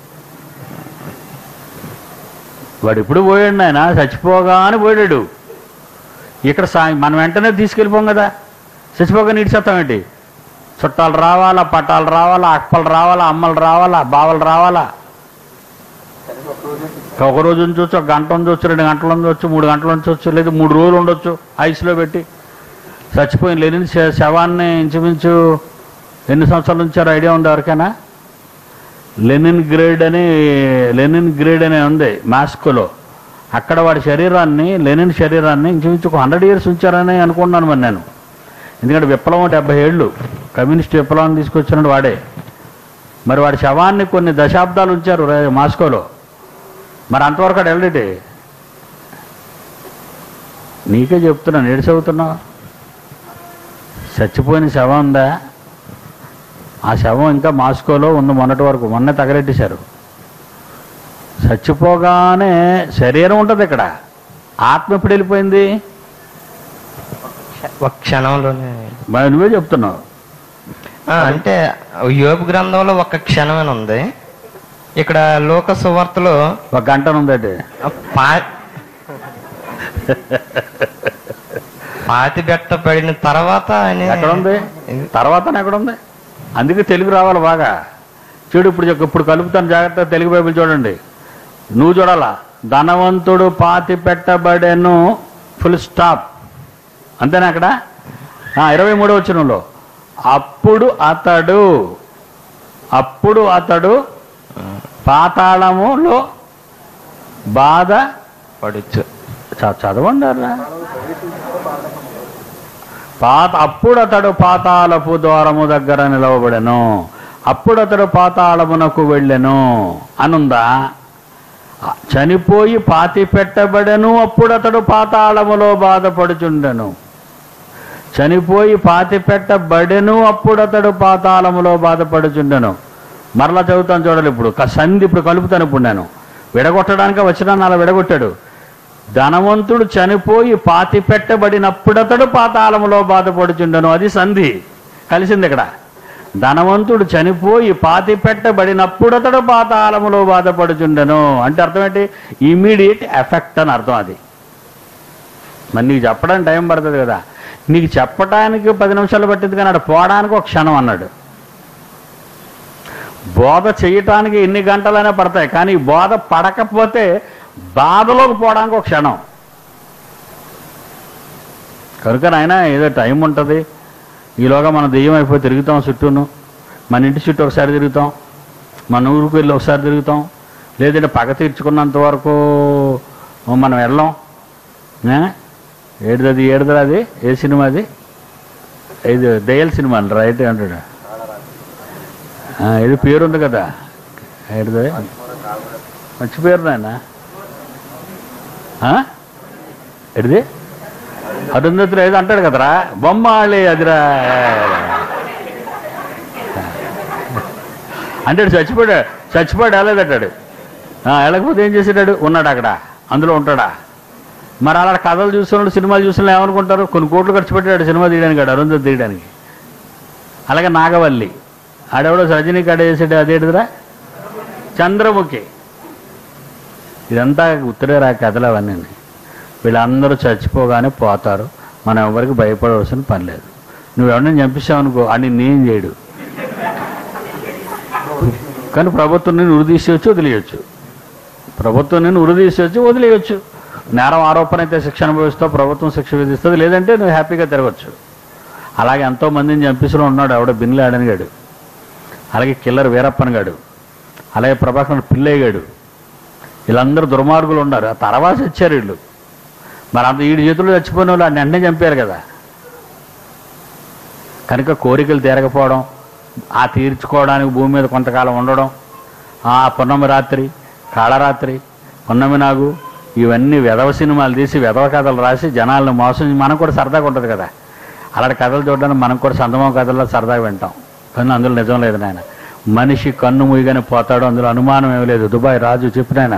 వాడు ఎప్పుడు పోయాడు నాయన చచ్చిపోగానే పోయాడు ఇక్కడ సా మనం వెంటనే తీసుకెళ్ళిపోం కదా చచ్చిపోగానే ఇడిచేస్తాం ఏంటి చుట్టాలు రావాలా పట్టాలు రావాలా అక్కలు రావాలా అమ్మలు రావాలా బావలు రావాలా ఒక రోజు ఉంచవచ్చు ఒక గంట ఉంచవచ్చు రెండు గంటలు ఉంచవచ్చు మూడు గంటలు ఉంచవచ్చు లేదు మూడు రోజులు ఉండొచ్చు ఐస్లో పెట్టి చచ్చిపోయిన లేని శవాన్ని ఇంచుమించు ఎన్ని సంవత్సరాలు ఉంచారో ఐడియా ఉందా ఎవరికైనా లెనిన్ గ్రేడ్ అని లెనిన్ గ్రేడ్ అని ఉంది మాస్కోలో అక్కడ వాడి శరీరాన్ని లెనిన్ శరీరాన్ని ఇంచుమించు ఒక హండ్రెడ్ ఇయర్స్ ఉంచారని అనుకున్నాను మరి నేను ఎందుకంటే విప్లవం డెబ్బై ఏళ్ళు కమ్యూనిస్ట్ విప్లవాన్ని తీసుకొచ్చినాడు వాడే మరి వాడి శవాన్ని కొన్ని దశాబ్దాలు ఉంచారు రే- మాస్కోలో మరి అంతవరకు అక్కడ వెళ్ళేటి నీకే చెప్తున్నాను ఏడు చదువుతున్నావు చచ్చిపోయిన శవం ఉందా ఆ శవం ఇంకా మాస్కోలో ఉంది మొన్నటి వరకు మొన్నే తగలెట్టేశారు చచ్చిపోగానే శరీరం ఉంటుంది ఇక్కడ ఆత్మ ఎప్పుడు వెళ్ళిపోయింది ఒక క్షణంలోనే మరి నువ్వే చెప్తున్నావు ఆ, అంటే యోబు గ్రంథంలో ఒక క్షణమని ఉంది ఇక్కడ లోక సువార్తలో ఒక గంట ఉందటి ఆ పా పాతి పెట్టబడిన తర్వాత అని ఎక్కడ ఉంది తర్వాత ఎక్కడ ఉంది అందుకే తెలుగు రావాలి బాగా చూడు ఇప్పుడు చెప్- ఇప్పుడు కలుపుతాను జాగ్రత్తగా తెలుగు బైబిల్ చూడండి నువ్వు చూడాలా ధనవంతుడు పాతి పెట్టబడెను ఫుల్ స్టాప్ అంతేనా అక్కడ ఆ, ఇరవై మూడో వచ్చినంలో అప్పుడు అతడు అప్పుడు అతడు పాతాళములో బాధ పడచ్చు చ- చదవండి అలా పాత అప్పుడు అతడు పాతాళపు ద్వారము దగ్గర నిలవబడెను అప్పుడు అతడు పాతాళమునకు వెళ్ళెను అనుందా చనిపోయి పాతి పెట్టబడెను అప్పుడు అతడు పాతాళములో బాధపడుచుండెను చనిపోయి పాతి పెట్టబడెను అప్పుడు అతడు పాతాళములో బాధపడుచుండెను మరలా చదువుతాను చూడాలి ఇప్పుడు క- సంధి ఇప్పుడు కలుపుతాను ఇప్పుడు నేను విడగొట్టడానికి వచ్చిన అలా విడగొట్టాడు ధనవంతుడు చనిపోయి పాతి పెట్టబడినప్పుడు అతడు పాతాళములో బాధపడుచుండెను అది సంధి కలిసింది ఇక్కడ ధనవంతుడు చనిపోయి పాతి పెట్టబడినప్పుడు అతడు పాతాళములో బాధపడుచుండెను అంటే అర్థం ఏంటి ఇమీడియట్ ఎఫెక్ట్ అని అర్థం అది మరి నీకు చెప్పడానికి టైం పడుతుంది కదా నీకు చెప్పడానికి పది నిమిషాలు పట్టింది కానీ అక్కడ పోవడానికి ఒక క్షణం అన్నాడు బోధ చేయటానికి ఎన్ని గంటలైనా పడతాయి కానీ ఈ బోధ పడకపోతే బాధలోకి పోవడానికి ఒక క్షణం కనుక నాయన ఏదో టైం ఉంటుంది ఈలోగా మనం దెయ్యం అయిపోయి తిరుగుతాం చుట్టూను మన ఇంటి చుట్టూ ఒకసారి తిరుగుతాం మన ఊరికి వెళ్ళి ఒకసారి తిరుగుతాం లేదంటే పగ తీర్చుకున్నంత వరకు మనం వెళ్ళాం ఏ? ఏడుదది ఏడుదరా అది ఏ సినిమా అది ఇది దయ్యాల సినిమా అంటారు రైట్ అంటాడు ఆ, ఇది పేరు ఉంది కదా ఏడుదది మంచి పేరు నాయన ఎడిది అరుంధతులు ఏదో అంటాడు కదరా బొమ్మాళి అదిరా అంటాడు చచ్చిపోయాడు చచ్చిపోయాడు వెళ్ళలేదంటాడు ఆ, వెళ్ళకపోతే ఏం చేసేటాడు ఉన్నాడు అక్కడ అందులో ఉంటాడా మరి అలా కథలు చూస్తున్నాడు సినిమాలు చూసిన ఏమనుకుంటారు కొన్ని కోట్లు ఖర్చు పెట్టాడు సినిమా తీయడానికి ఆడు అరుంధతి తీయడానికి అలాగే నాగవల్లి ఆడెవడో రజనీకాడ చేసాడు అదేటిదిరా చంద్రముఖి ఇదంతా ఉత్తరేరా కథలు అవన్నీ వీళ్ళందరూ చచ్చిపోగానే పోతారు మనం ఎవరికి భయపడవలసిన పని లేదు నువ్వు ఎవరిని చంపిస్తావు అనుకో అని నేను చేయడు కానీ ప్రభుత్వం నేను ఉరిదీసేయచ్చు వదిలేయచ్చు ప్రభుత్వం నేను ఉరిదీసేయచ్చు వదిలేయచ్చు నేరం ఆరోపణ అయితే శిక్ష అనుభవిస్తావు ప్రభుత్వం శిక్ష విధిస్తుంది లేదంటే నువ్వు హ్యాపీగా తిరగచ్చు అలాగే ఎంతో మందిని చంపిస్తూ ఉన్నాడు ఆవిడ బిన్లు ఆడనిగాడు అలాగే కిల్లర్ వీరప్పన్ గాడు అలాగే ప్రభాకర్ పిల్లయ్య గాడు వీళ్ళందరూ దుర్మార్గులు ఉన్నారు ఆ తర్వాత వచ్చారు వీళ్ళు మరి అంత ఈడు చేతులు చచ్చిపోయిన వాళ్ళు ఆయన వెంటనే చంపారు కదా కనుక కోరికలు తీరకపోవడం ఆ తీర్చుకోవడానికి భూమి మీద కొంతకాలం ఉండడం ఆ పున్నమి రాత్రి కాళరాత్రి పున్నమి నాగు ఇవన్నీ వెధవ సినిమాలు తీసి వెధవ కథలు రాసి జనాలను మోసం మనకు కూడా సరదాగా ఉంటుంది కదా అలాంటి కథలు చూడడానికి మనం కూడా సందమం కథల్లో సరదాగా వింటాం కానీ అందులో నిజం లేదు నాయన మనిషి కన్ను మూయగానే పోతాడు అందులో అనుమానం ఏమీ లేదు దుబాయ్ రాజు చెప్పినాయన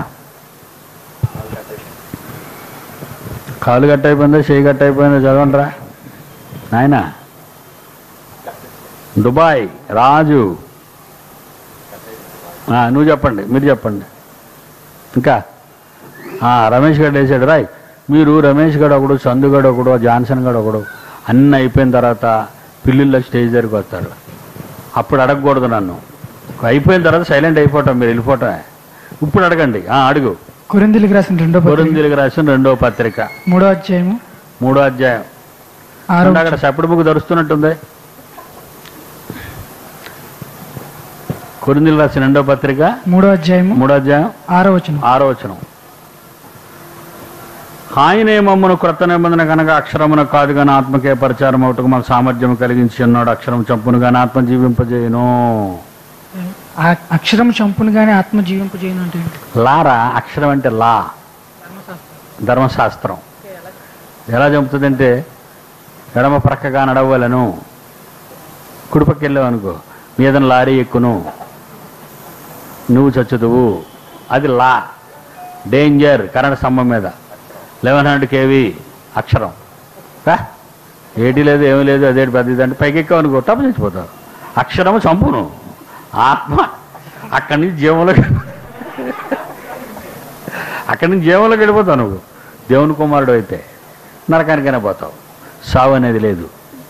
కాలు గట్ట అయిపోయిందో చేయి గట్ట అయిపోయిందో చదవండిరా నాయన దుబాయ్ రాజు ఆ, నువ్వు చెప్పండి మీరు చెప్పండి ఇంకా ఆ, రమేష్ గడ్ వేసాడు రాయ్ మీరు రమేష్ గడు ఒకడు చందు గడు ఒకడు జాన్సన్ గడు ఒకడు అన్నీ అయిపోయిన తర్వాత పిల్లిళ్ళ స్టేజ్ దగ్గరికి వస్తారు అప్పుడు అడగకూడదు నన్ను అయిపోయిన తర్వాత సైలెంట్ అయిపోవటం మీరు వెళ్ళిపోవటం ఇప్పుడు అడగండి ఆ, అడుగు కొరిందులకు రాసిన రెండో పత్రిక కొరిందీలకు రాసిన రెండో పత్రిక మూడో అధ్యాయము మూడో అధ్యాయం ఆరో అంటే అక్కడ సప్పుడు ముగ్గు ధరుస్తున్నట్టుంది కొరిందీలు రాసిన రెండో పత్రిక మూడో అధ్యాయము మూడో అధ్యాయం ఆరో వచనం ఆరో వచనం ఆయనే మమ్మను క్రొత్త నిబంధన కనుక అక్షరమున కాదు కానీ ఆత్మకే పరిచారం అవుటకు మాకు సామర్థ్యం కలిగించి ఉన్నాడు అక్షరం చంపును కానీ ఆత్మ జీవింపజేయును ఆ అక్షరం చంపును గాని ఆత్మ జీవింపజేయను అంటే ఏంటి? లారా అక్షరం అంటే లా ధర్మశాస్త్రం ఎలా చంపుతుందంటే ఎడమ ప్రక్కగా నడవలను కుడిపక్క వెళ్ళావు అనుకో మీద లారీ ఎక్కును నువ్వు చచ్చుదువు అది లా డేంజర్ కరెంట్ స్తంభం మీద లెవెన్ హండ్రెడ్ కేవీ అక్షరం రా ఏటి లేదు ఏమీ లేదు అదేటి పెద్దది అంటే పైకి ఎక్కావు అనుకో తప్ప చచ్చిపోతావు అక్షరము చంపును ఆత్మ అక్కడి నుంచి జీవంలో అక్కడి నుంచి జీవంలో గడిపోతావు నువ్వు దేవుని కుమారుడు అయితే నరకానికైనా పోతావు సావు అనేది లేదు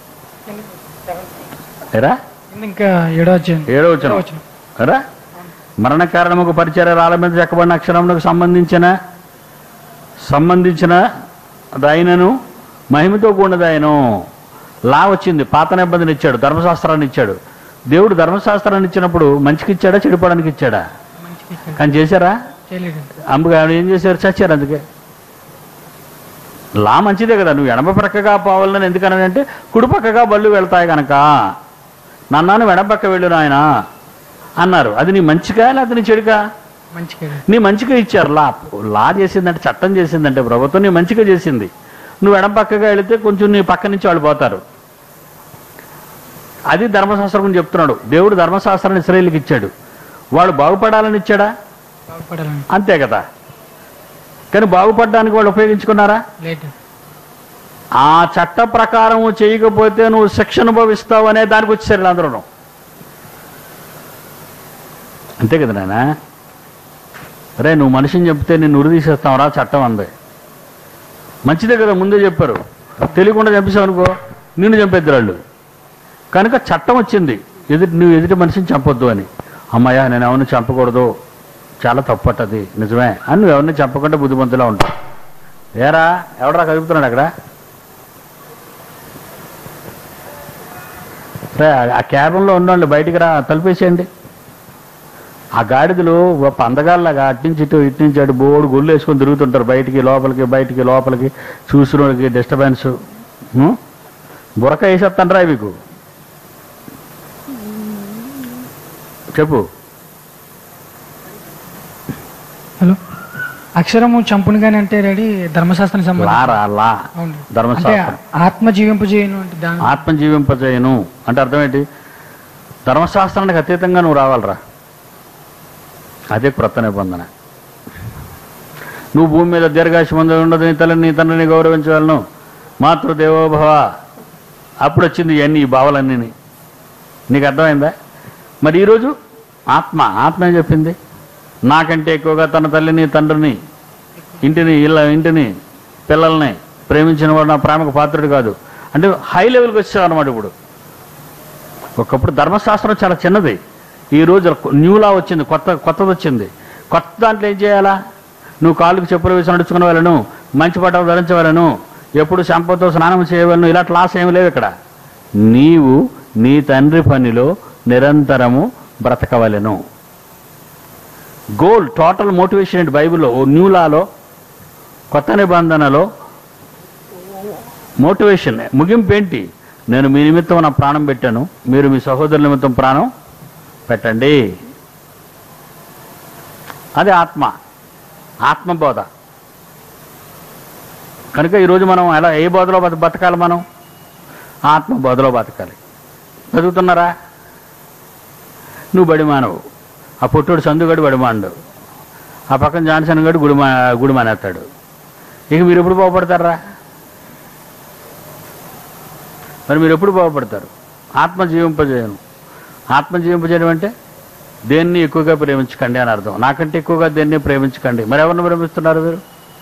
ఎరా ఇంకా ఏడో అధ్యాయం ఏడో వచ్చిన వచనం. ఎరా మరణ కారణముకు పరిచయ రాళ్ళ మీద చెక్కబడిన అక్షరములకు సంబంధించిన సంబంధించిన దాయనను మహిమతో కూడినదాయను లా వచ్చింది పాత నిబంధన ఇచ్చాడు ధర్మశాస్త్రాన్ని ఇచ్చాడు దేవుడు ధర్మశాస్త్రాన్ని ఇచ్చినప్పుడు మంచికి ఇచ్చాడా చెడిపోవడానికి ఇచ్చాడా కానీ చేశారా చేయలేడు అమ్మగా ఏం చేశారు చచ్చారు అందుకే లా మంచిదే కదా నువ్వు ఎడమ ప్రక్కగా పోవాలని ఎందుకనంటే కుడి పక్కగా బళ్ళు వెళ్తాయి కనుక నన్నాను ఎడమ పక్క వెళ్ళు నాయన అన్నారు అది నీ మంచిగా లేకపోతే నీ చెడుగా మంచిగా నీ మంచిగా ఇచ్చారు లా లా చేసిందంటే చట్టం చేసిందంటే ప్రభుత్వం నీ మంచిగా చేసింది నువ్వు ఎడం పక్కగా వెళితే కొంచెం నీ పక్క నుంచి వాళ్ళు పోతారు అది ధర్మశాస్త్రం గురించి చెప్తున్నాడు దేవుడు ధర్మశాస్త్రాన్ని ఇస్రాయేల్కి ఇచ్చాడు వాళ్ళు బాగుపడాలని ఇచ్చాడా బాగుపడాలని అంతే కదా కానీ బాగుపడడానికి వాళ్ళు ఉపయోగించుకున్నారా లేదు ఆ చట్ట ప్రకారం చేయకపోతే నువ్వు శిక్ష అనుభవిస్తావు అనే దానికి వచ్చేసారు అందరూ అంతే కదా నాయన రే నువ్వు మనిషిని చెప్తే నేను ఉరి తీసేస్తావురా చట్టం అంది మంచిదే కదా ముందే చెప్పారు తెలియకుండా చంపేసావు అనుకో నిన్ను చంపేద్దరు వాళ్ళు కనుక చట్టం వచ్చింది ఎదుటి నువ్వు ఎదుటి మనిషిని చంపొద్దు అని అమ్మయ్య నేను ఎవరిని చంపకూడదు చాలా తప్పట్టది నిజమే అని నువ్వు ఎవరిని చంపకుండా బుద్ధిమంతులా ఉంటావు ఏరా ఎవడరా కదుపుతున్నాడు అక్కడ రే ఆ క్యాబిన్లో ఉండండి బయటికి రా తలుపేసేయండి ఆ గాడిదలు ఓ పందగాళ్ళగా అట్నుంచి ఇటు ఇటు నుంచి అటు బోడు గొల్లు వేసుకొని తిరుగుతుంటారు బయటికి లోపలికి బయటికి లోపలికి చూసిన వాళ్ళకి డిస్టర్బెన్స్ బురక వేసేస్తానరా మీకు చెప్పు హలో అక్షరము చంపునుగానే అంటే రెడీ ధర్మశాస్త్రం సంబంధం లారా లా అవును అంటే ధర్మశాస్త్రం ఆత్మ జీవింపజేయను అంటే దాని ఆత్మ జీవింపజేయను అంటే అర్థం ఏంటి ధర్మశాస్త్రానికి అతీతంగా నువ్వు రావాలిరా అదే క్రొత్త నిబంధన నువ్వు భూమి మీద దీర్ఘాశమంది ఉండదు నీ తల్లిని నీ తండ్రిని గౌరవించగలను మాతృదేవోభవ అప్పుడు వచ్చింది ఇవన్నీ ఈ భావాలన్నీ నీకు అర్థమైందా మరి ఈరోజు ఆత్మ ఆత్మ ఏం చెప్పింది నాకంటే ఎక్కువగా తన తల్లిని తండ్రిని ఇంటిని ఇళ్ళ ఇంటిని పిల్లల్ని ప్రేమించిన వాడు నా ప్రేమకు పాత్రుడు కాదు అంటే హై లెవెల్కి వచ్చావు అనమాట ఇప్పుడు ఒకప్పుడు ధర్మశాస్త్రం చాలా చిన్నది ఈ రోజు న్యూలా వచ్చింది కొత్త కొత్తది వచ్చింది కొత్త దాంట్లో ఏం చేయాలా నువ్వు కాళ్ళకి చెప్పులు వేసి నడుచుకునే వాళ్ళను మంచి బట్టలు ధరించవలను ఎప్పుడు శంపతో స్నానం చేయవలను ఇలాంటి లాస్ ఏమి లేవు ఇక్కడ నీవు నీ తండ్రి పనిలో నిరంతరము బ్రతకవలెను గోల్ టోటల్ మోటివేషన్ ఏంటి బైబిల్లో ఓ న్యూ లాలో కొత్త నిబంధనలో మోటివేషన్ ముగింపు ఏంటి నేను మీ నిమిత్తం నా ప్రాణం పెట్టాను మీరు మీ సహోదరుల నిమిత్తం ప్రాణం పెట్టండి అది ఆత్మ ఆత్మబోధ కనుక ఈరోజు మనం ఎలా ఏ బోధలో బత బతకాలి మనం ఆత్మ బోధలో బతకాలి బతుకుతున్నారా నువ్వు బడిమానవు ఆ పొట్టుడు సందుగడు బడిమాండు ఆ పక్కన జాన్సన్ గడు గుడిమా గుడిమానేస్తాడు ఇక మీరు ఎప్పుడు బాగుపడతారా మరి మీరు ఎప్పుడు బాగుపడతారు ఆత్మ జీవింపజేయను ఆత్మ జీవింపజేయడం అంటే దేన్ని ఎక్కువగా ప్రేమించకండి అని అర్థం నాకంటే ఎక్కువగా దేన్ని ప్రేమించకండి మరి ఎవరిని ప్రేమిస్తున్నారు మీరు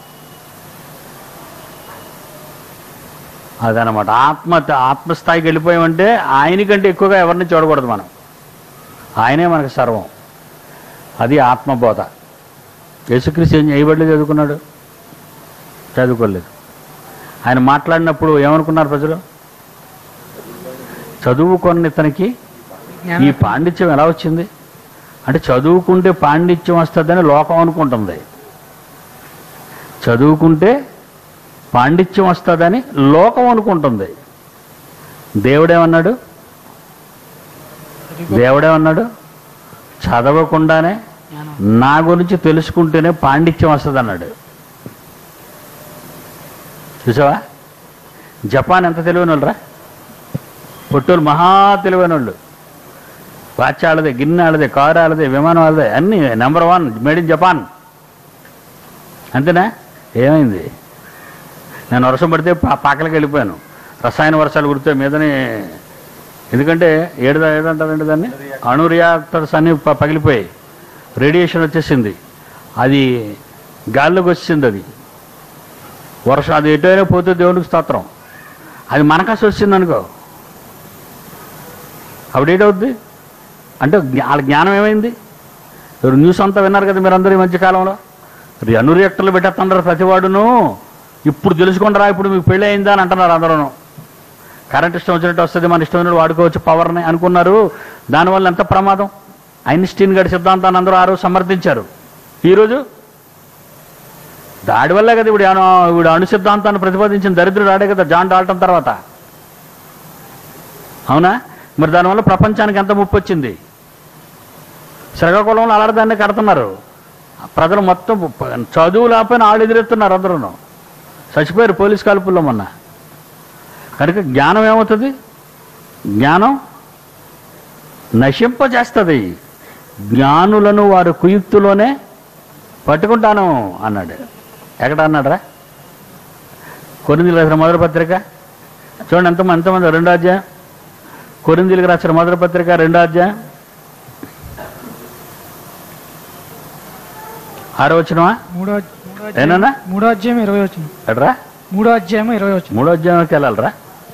అదనమాట ఆత్మ ఆత్మస్థాయికి వెళ్ళిపోయామంటే ఆయనకంటే ఎక్కువగా ఎవరిని చూడకూడదు మనం ఆయనే మనకు సర్వం అది ఆత్మబోధ యేసుక్రీస్తు ఏం చేయబడలేదు చదువుకున్నాడు చదువుకోలేదు ఆయన మాట్లాడినప్పుడు ఏమనుకున్నారు ప్రజలు చదువుకున్న ఇతనికి ఈ పాండిత్యం ఎలా వచ్చింది అంటే చదువుకుంటే పాండిత్యం వస్తుందని లోకం అనుకుంటుంది చదువుకుంటే పాండిత్యం వస్తుందని లోకం అనుకుంటుంది దేవుడేమన్నాడు దేవుడేమన్నాడు చదవకుండానే నా గురించి తెలుసుకుంటేనే పాండిత్యం వస్తుంది అన్నాడు చూసావా జపాన్ ఎంత తెలివైన వాళ్ళరా పొట్టోలు మహా తెలివైన వాళ్ళు వాచ్ ఆడదే గిన్నె ఆడదే కారు ఆడదే విమానం ఆడదే అన్నీ number one made in Japan అంతేనా ఏమైంది నేను వర్షం పడితే పా- పాకలకి వెళ్ళిపోయాను రసాయన వర్షాలు కుడితే మీదనే ఎందుకంటే ఏడు ఏదంటారంటే దాన్ని అణు రియాక్టర్స్ అన్నీ ప- పగిలిపోయాయి రేడియేషన్ వచ్చేసింది అది గాల్లోకి వచ్చింది అది వర్షం అది ఎటైనా పోతే దేవునికి స్తోత్రం అది మనకాసి వచ్చింది అనుకో అప్పుడు ఏంటవుద్ది అంటే జ్ఞా- వాళ్ళ జ్ఞానం ఏమైంది ఎవరు న్యూస్ అంతా విన్నారు కదా మీరందరూ ఈ మధ్యకాలంలో రి- అణు రియాక్టర్లు పెట్టేస్తున్నారు ప్రతివాడును ఇప్పుడు తెలుసుకుంటారా ఇప్పుడు మీకు పెళ్ళి అయిందా అని అంటున్నారు అందరూ కరెంట్ ఇష్టం వచ్చినట్టు వస్తుంది మన ఇష్టం వచ్చినట్టు వాడుకోవచ్చు పవర్ని అనుకున్నారు దానివల్ల ఎంత ప్రమాదం ఐన్స్టీన్ గడి సిద్ధాంతాన్ని అందరూ ఆ రోజు సమర్థించారు ఈరోజు దాడి వల్లే కదా ఇప్పుడు అణు ఇప్పుడు అణు సిద్ధాంతాన్ని ప్రతిపాదించిన దరిద్రుడు ఆడే కదా జాన్ డాల్టన్ తర్వాత అవునా మరి దానివల్ల ప్రపంచానికి ఎంత ముప్పు వచ్చింది శ్రీకాకుళంలో అలాంటిదాన్ని కడుతున్నారు ప్రజలు మొత్తం ప- చదువు లేకపోయినా ఆళ్ళు ఎదురెత్తున్నారు అందరూ చచ్చిపోయారు పోలీస్ కాల్పుల్లో మొన్న కనుక జ్ఞానం ఏమవుతుంది జ్ఞానం నశింపజేస్తుంది జ్ఞానులను వారి కుయుక్తులోనే పట్టుకుంటాను అన్నాడు ఎక్కడ అన్నాడరా కొరిందీలకు రాసిన మొదటి పత్రిక చూడండి ఎంత ఎంతమంది రెండో అధ్యాయం కొరిందీలకు రాసిన మొదటి పత్రిక రెండో అధ్యాయం ఆరో వచ్చినవా మూడో మూడో అధ్యాయం- ఏనన్నా మూడో అధ్యాయం ఇరవై వచ్చిన ఎట్రా మూడో అధ్యాయం ఇరవై వచ్చిన మూడో అధ్యాయంకి వెళ్ళాలరా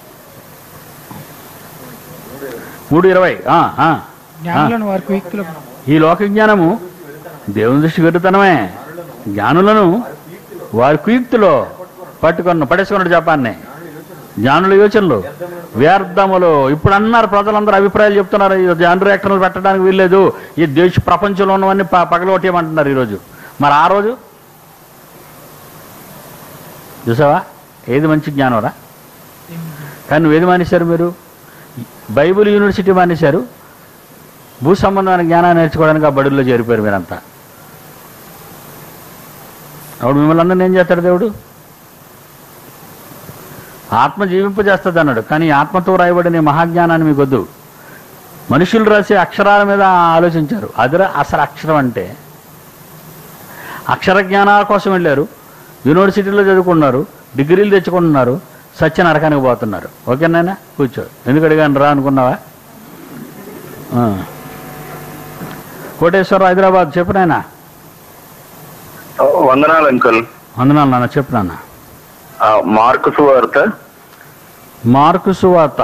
మూడు ఇరవై ఆ, ఆ. జ్ఞానులను వారి కుయుక్తులకు ఈ లోక జ్ఞానము దేవుని దృష్టి వెతుతనమే జ్ఞానులను వారి కుయుక్తిలో పట్టుకున్న పడేసుకున్నాడు జపాన్ని జ్ఞానుల యోచనలు వ్యర్థములు ఇప్పుడు అన్నారు ప్రజలందరూ అభిప్రాయాలు చెప్తున్నారు ఈ జనరేటర్లు పెట్టడానికి వీల్లేదు ఈ దేశ ప్రపంచంలో ఉన్నవన్నీ ప పగలగొట్టేయమంటున్నారు ఈరోజు మరి ఆ రోజు చూసావా ఏది మంచి జ్ఞానరా కానీ నువ్వు ఏది మానేశారు మీరు బైబిల్ యూనివర్సిటీ మానేశారు భూ సంబంధమైన జ్ఞానాన్ని నేర్చుకోవడానికి ఆ బడుల్లో చేరిపోయారు మీరంతా అప్పుడు మిమ్మల్ని అందరిని ఏం చేస్తాడు దేవుడు ఆత్మ జీవింపజేస్తుంది అన్నాడు కానీ ఈ ఆత్మతో రాయబడిన ఈ మహాజ్ఞానాన్ని మీకు వద్దు మనుషులు రాసే అక్షరాల మీద ఆలోచించారు అదిరా అసలు అక్షరం అంటే అక్షర జ్ఞానాల కోసం వెళ్ళారు యూనివర్సిటీలో చదువుకున్నారు డిగ్రీలు తెచ్చుకుంటున్నారు సత్య నరకానికి పోతున్నారు ఓకేనాయనా కూర్చో ఎందుకు అడిగాను రా అనుకున్నావా ఆ. కోటేశ్వర హైదరాబాద్ చెప్పు నాయనా వందనాలు అంకుల్ వందనాలు నాన్న చెప్పు నాన్న ఆ, మార్కు సువార్త మార్కు సువార్త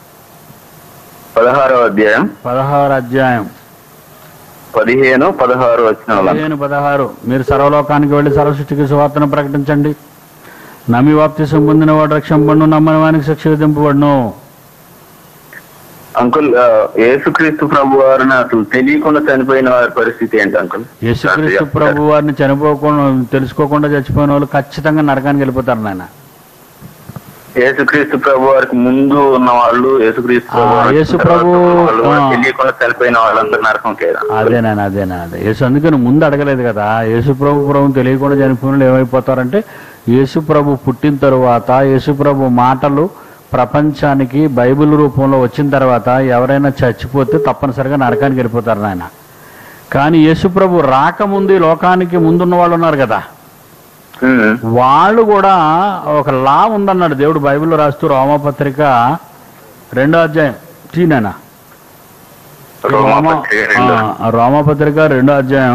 పదహారవ అధ్యాయం పదహారు అధ్యాయం పదిహేను పదహారు వచ్చిన పదిహేను పదహారు మీరు సర్వలోకానికి వెళ్ళి సర్వసృష్టికి సువార్తను ప్రకటించండి నమ్మి వాప్తిసం పొందిన వాడు రక్షింపబడును నమ్మని వానికి శిక్ష విధింపబడును అంకుల్ ఆ, యేసుక్రీస్తు ప్రభు వారిని అసలు తెలియకుండా చనిపోయిన వారి పరిస్థితి ఏంటి అంకుల్ యేసుక్రీస్తు ప్రభు వారిని చనిపోకుండా తెలుసుకోకుండా చచ్చిపోయిన వాళ్ళు ఖచ్చితంగా నరకానికి వెళ్ళిపోతారు నాయన యేసుక్రీస్తు ప్రభు వారికి ముందు ఉన్న వాళ్ళు యేసుక్రీస్తు ప్రభు ఆ, వారికి యేసు తర్వాత ప్రభు, ఉన్న వాళ్ళు ఆ. తెలియకుండా చనిపోయిన వాళ్ళందరూ నరకం లేదా అదేనా అదేనా అదే యేసు అందుకని ముందు అడగలేదు కదా యేసు ప్రభు ప్రభు తెలియకుండా చనిపోయిన వాళ్ళు ఏమైపోతారంటే యేసు ప్రభు పుట్టిన తరువాత యేసు ప్రభు మాటలు ప్రపంచానికి బైబిల్ రూపంలో వచ్చిన తర్వాత ఎవరైనా చచ్చిపోతే తప్పనిసరిగా నరకానికి వెళ్ళిపోతారు నాయన కానీ యేసు ప్రభు రాకముందు ఈ లోకానికి ముందున్న వాళ్ళు ఉన్నారు కదా ఉమ్. వాళ్ళు కూడా ఒక లా ఉందన్నాడు దేవుడు బైబిల్లో రాస్తూ రోమపత్రిక రెండో అధ్యాయం చీనేనా రోమాపత్రిక రెండు. రోమపత్రిక రెండో అధ్యాయం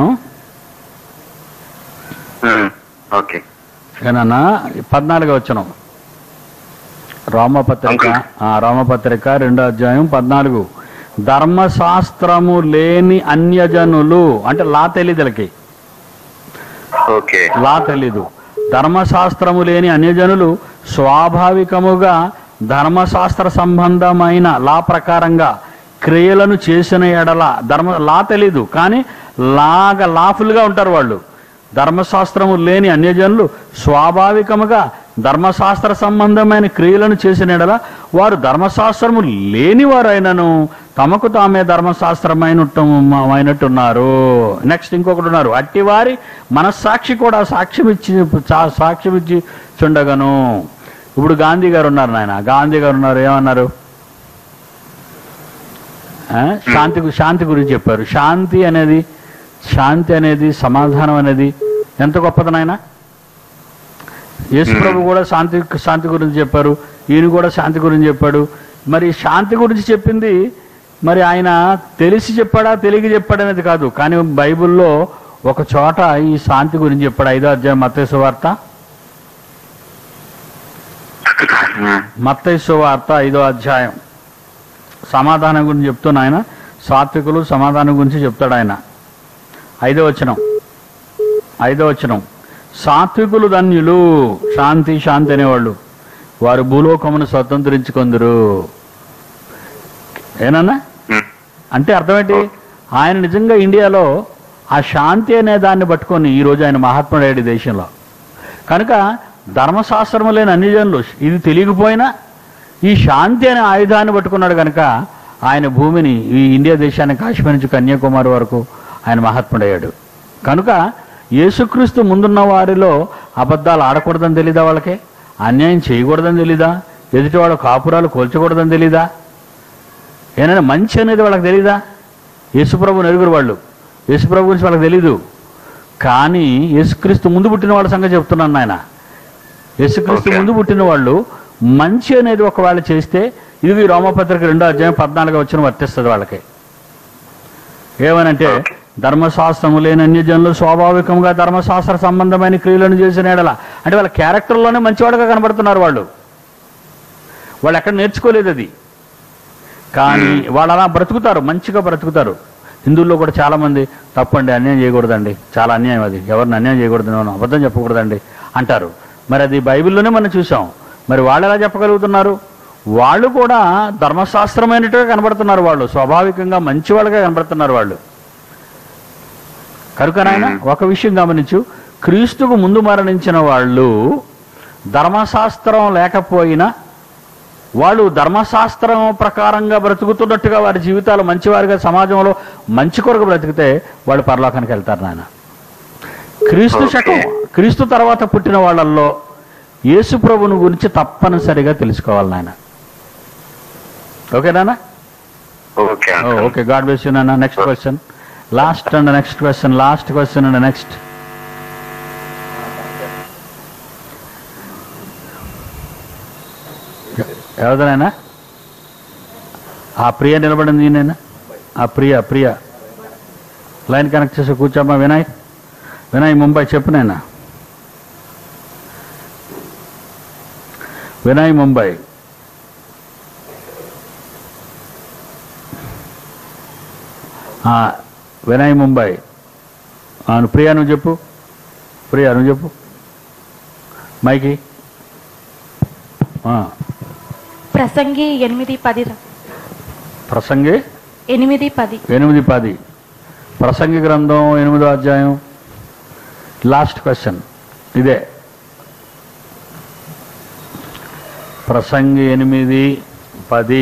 ఉమ్. ఓకే ఏనన్నా పద్నాలుగు వచ్చిన రోమపత్రిక Okay. ఆ, రోమపత్రిక రెండో అధ్యాయం పద్నాలుగు ధర్మశాస్త్రము లేని అన్యజనులు అంటే లా తెలియదులకి ఓకే లా తెలీదు ధర్మశాస్త్రము లేని అన్యజనులు స్వాభావికముగా ధర్మశాస్త్ర సంబంధమైన లా ప్రకారంగా క్రియలను చేసిన ఎడల ధర్మ లా తెలీదు కానీ లాగా లాఫుల్గా ఉంటారు వాళ్ళు ధర్మశాస్త్రము లేని అన్యజనులు స్వాభావికముగా ధర్మశాస్త్ర సంబంధమైన క్రియలను చేసిన ఎడల వారు ధర్మశాస్త్రము లేనివారైనను తమకు తామే ధర్మశాస్త్రమైనట్టున్నారు నెక్స్ట్ ఇంకొకటి ఉన్నారు అట్టివారి మనస్సాక్షి కూడా సాక్ష్యం ఇచ్చి చా- సాక్ష్యం ఇచ్చి చుండగను ఇప్పుడు గాంధీ గారు ఉన్నారు నాయన గాంధీ గారు ఉన్నారు ఏమన్నారు ఆ? శాంతి గు- శాంతి గురించి చెప్పారు శాంతి అనేది శాంతి అనేది సమాధానం అనేది ఎంత గొప్పది నాయన యేసు ప్రభు కూడా శాంతి శాంతి గురించి చెప్పారు ఈయన కూడా శాంతి గురించి చెప్పాడు మరి శాంతి గురించి చెప్పింది మరి ఆయన తెలిసి చెప్పాడా తెలియక చెప్పాడా అనేది కాదు కానీ బైబిల్లో ఒక చోట ఈ శాంతి గురించి చెప్పాడు ఐదో అధ్యాయం మత్తయి వార్త ఉమ్. మత్తయి వార్త ఐదో అధ్యాయం సమాధానం గురించి చెప్తున్న ఆయన సాత్వికులు సమాధానం గురించి చెప్తాడు ఆయన ఐదో వచనం ఐదో వచనం సాత్వికులు ధన్యులు శాంతి శాంతి అనేవాళ్ళు వారు భూలోకమును స్వతంత్రించుకొందరు ఏనన్నా ఉమ్. అంటే అర్థమేంటి ఆయన నిజంగా ఇండియాలో ఆ శాంతి అనే దాన్ని పట్టుకొని ఈరోజు ఆయన మహాత్ముడయ్యాడు ఈ దేశంలో కనుక ధర్మశాస్త్రము లేని అన్ని జనులు ఇది తెలియకపోయినా ఈ శాంతి అనే ఆయుధాన్ని పట్టుకున్నాడు కనుక ఆయన భూమిని ఈ ఇండియా దేశాన్ని కాశ్మీర్ నుంచి కన్యాకుమారి వరకు ఆయన మహాత్ముడయ్యాడు కనుక యేసుక్రీస్తు ముందున్న వారిలో అబద్ధాలు ఆడకూడదని తెలీదా వాళ్ళకి అన్యాయం చేయకూడదని తెలీదా ఎదుటి వాళ్ళ కాపురాలు కోల్చకూడదని తెలీదా ఏమైనా మంచి అనేది వాళ్ళకి తెలీదా యేసుప్రభు నెరుగురు వాళ్ళు యేసుప్రభు గురించి వాళ్ళకి తెలీదు కానీ యేసుక్రీస్తు ముందు పుట్టిన వాళ్ళ సంగతి చెప్తున్నాను నాయన యేసుక్రీస్తు Okay. ముందు పుట్టిన వాళ్ళు మంచి అనేది ఒకవేళ చేస్తే ఇది ఈ రోమపత్రిక రెండో అధ్యాయం పద్నాలుగు వచ్చిన వర్తిస్తుంది వాళ్ళకి ఏమనంటే ధర్మశాస్త్రము లేని అన్యజనులు స్వాభావికంగా ధర్మశాస్త్ర సంబంధమైన క్రియలను చేసిన ఎడల అంటే వాళ్ళ క్యారెక్టర్లోనే మంచివాడుగా కనబడుతున్నారు వాళ్ళు వాళ్ళు ఎక్కడ నేర్చుకోలేదు అది కానీ వాళ్ళు అలా బ్రతుకుతారు మంచిగా బ్రతుకుతారు హిందువుల్లో కూడా చాలా మంది తప్పండి అన్యాయం చేయకూడదండి చాలా అన్యాయం అది ఎవరిని అన్యాయం చేయకూడదు మనం అబద్ధం చెప్పకూడదండి అంటారు మరి అది బైబిల్లోనే మనం చూసాం మరి వాళ్ళు ఎలా చెప్పగలుగుతున్నారు వాళ్ళు కూడా ధర్మశాస్త్రమైనట్టుగా కనబడుతున్నారు వాళ్ళు స్వాభావికంగా మంచి వాళ్ళగా కనబడుతున్నారు వాళ్ళు కనుక నాయన ఒక విషయం గమనించు క్రీస్తుకు ముందు మరణించిన వాళ్ళు ధర్మశాస్త్రం లేకపోయినా వాళ్ళు ధర్మశాస్త్రం ప్రకారంగా బ్రతుకుతున్నట్టుగా వారి జీవితాలు మంచివారిగా సమాజంలో మంచి కొరకు బ్రతికితే వాళ్ళు పరలోకానికి వెళ్తారు నాయన క్రీస్తు శకం క్రీస్తు తర్వాత పుట్టిన వాళ్ళల్లో యేసు ప్రభుని గురించి తప్పనిసరిగా తెలుసుకోవాలి నాయన ఓకేనా okay uncle okay God bless you నాన్న next question last and next question last question and next ఎవరిదైనా ఆ ప్రియ నిలబడింది నేను ఆ ప్రియ ప్రియ లైన్ కనెక్ట్ చేసి కూర్చోమ్మా వినయ్ వినయ్ ముంబై చెప్పు నాయనా వినయ్ ముంబై ఆ, వినయ్ ముంబై ఆ, నువ్వు ప్రియా నువ్వు చెప్పు ప్రియా నువ్వు చెప్పు మైకి ఆ, ప్రసంగి ఎనిమిది పది రా. ప్రసంగి ఎనిమిది పది ఎనిమిది పది ప్రసంగి గ్రంథం ఎనిమిదో అధ్యాయం లాస్ట్ క్వశ్చన్ ఇదే ప్రసంగి ఎనిమిది పది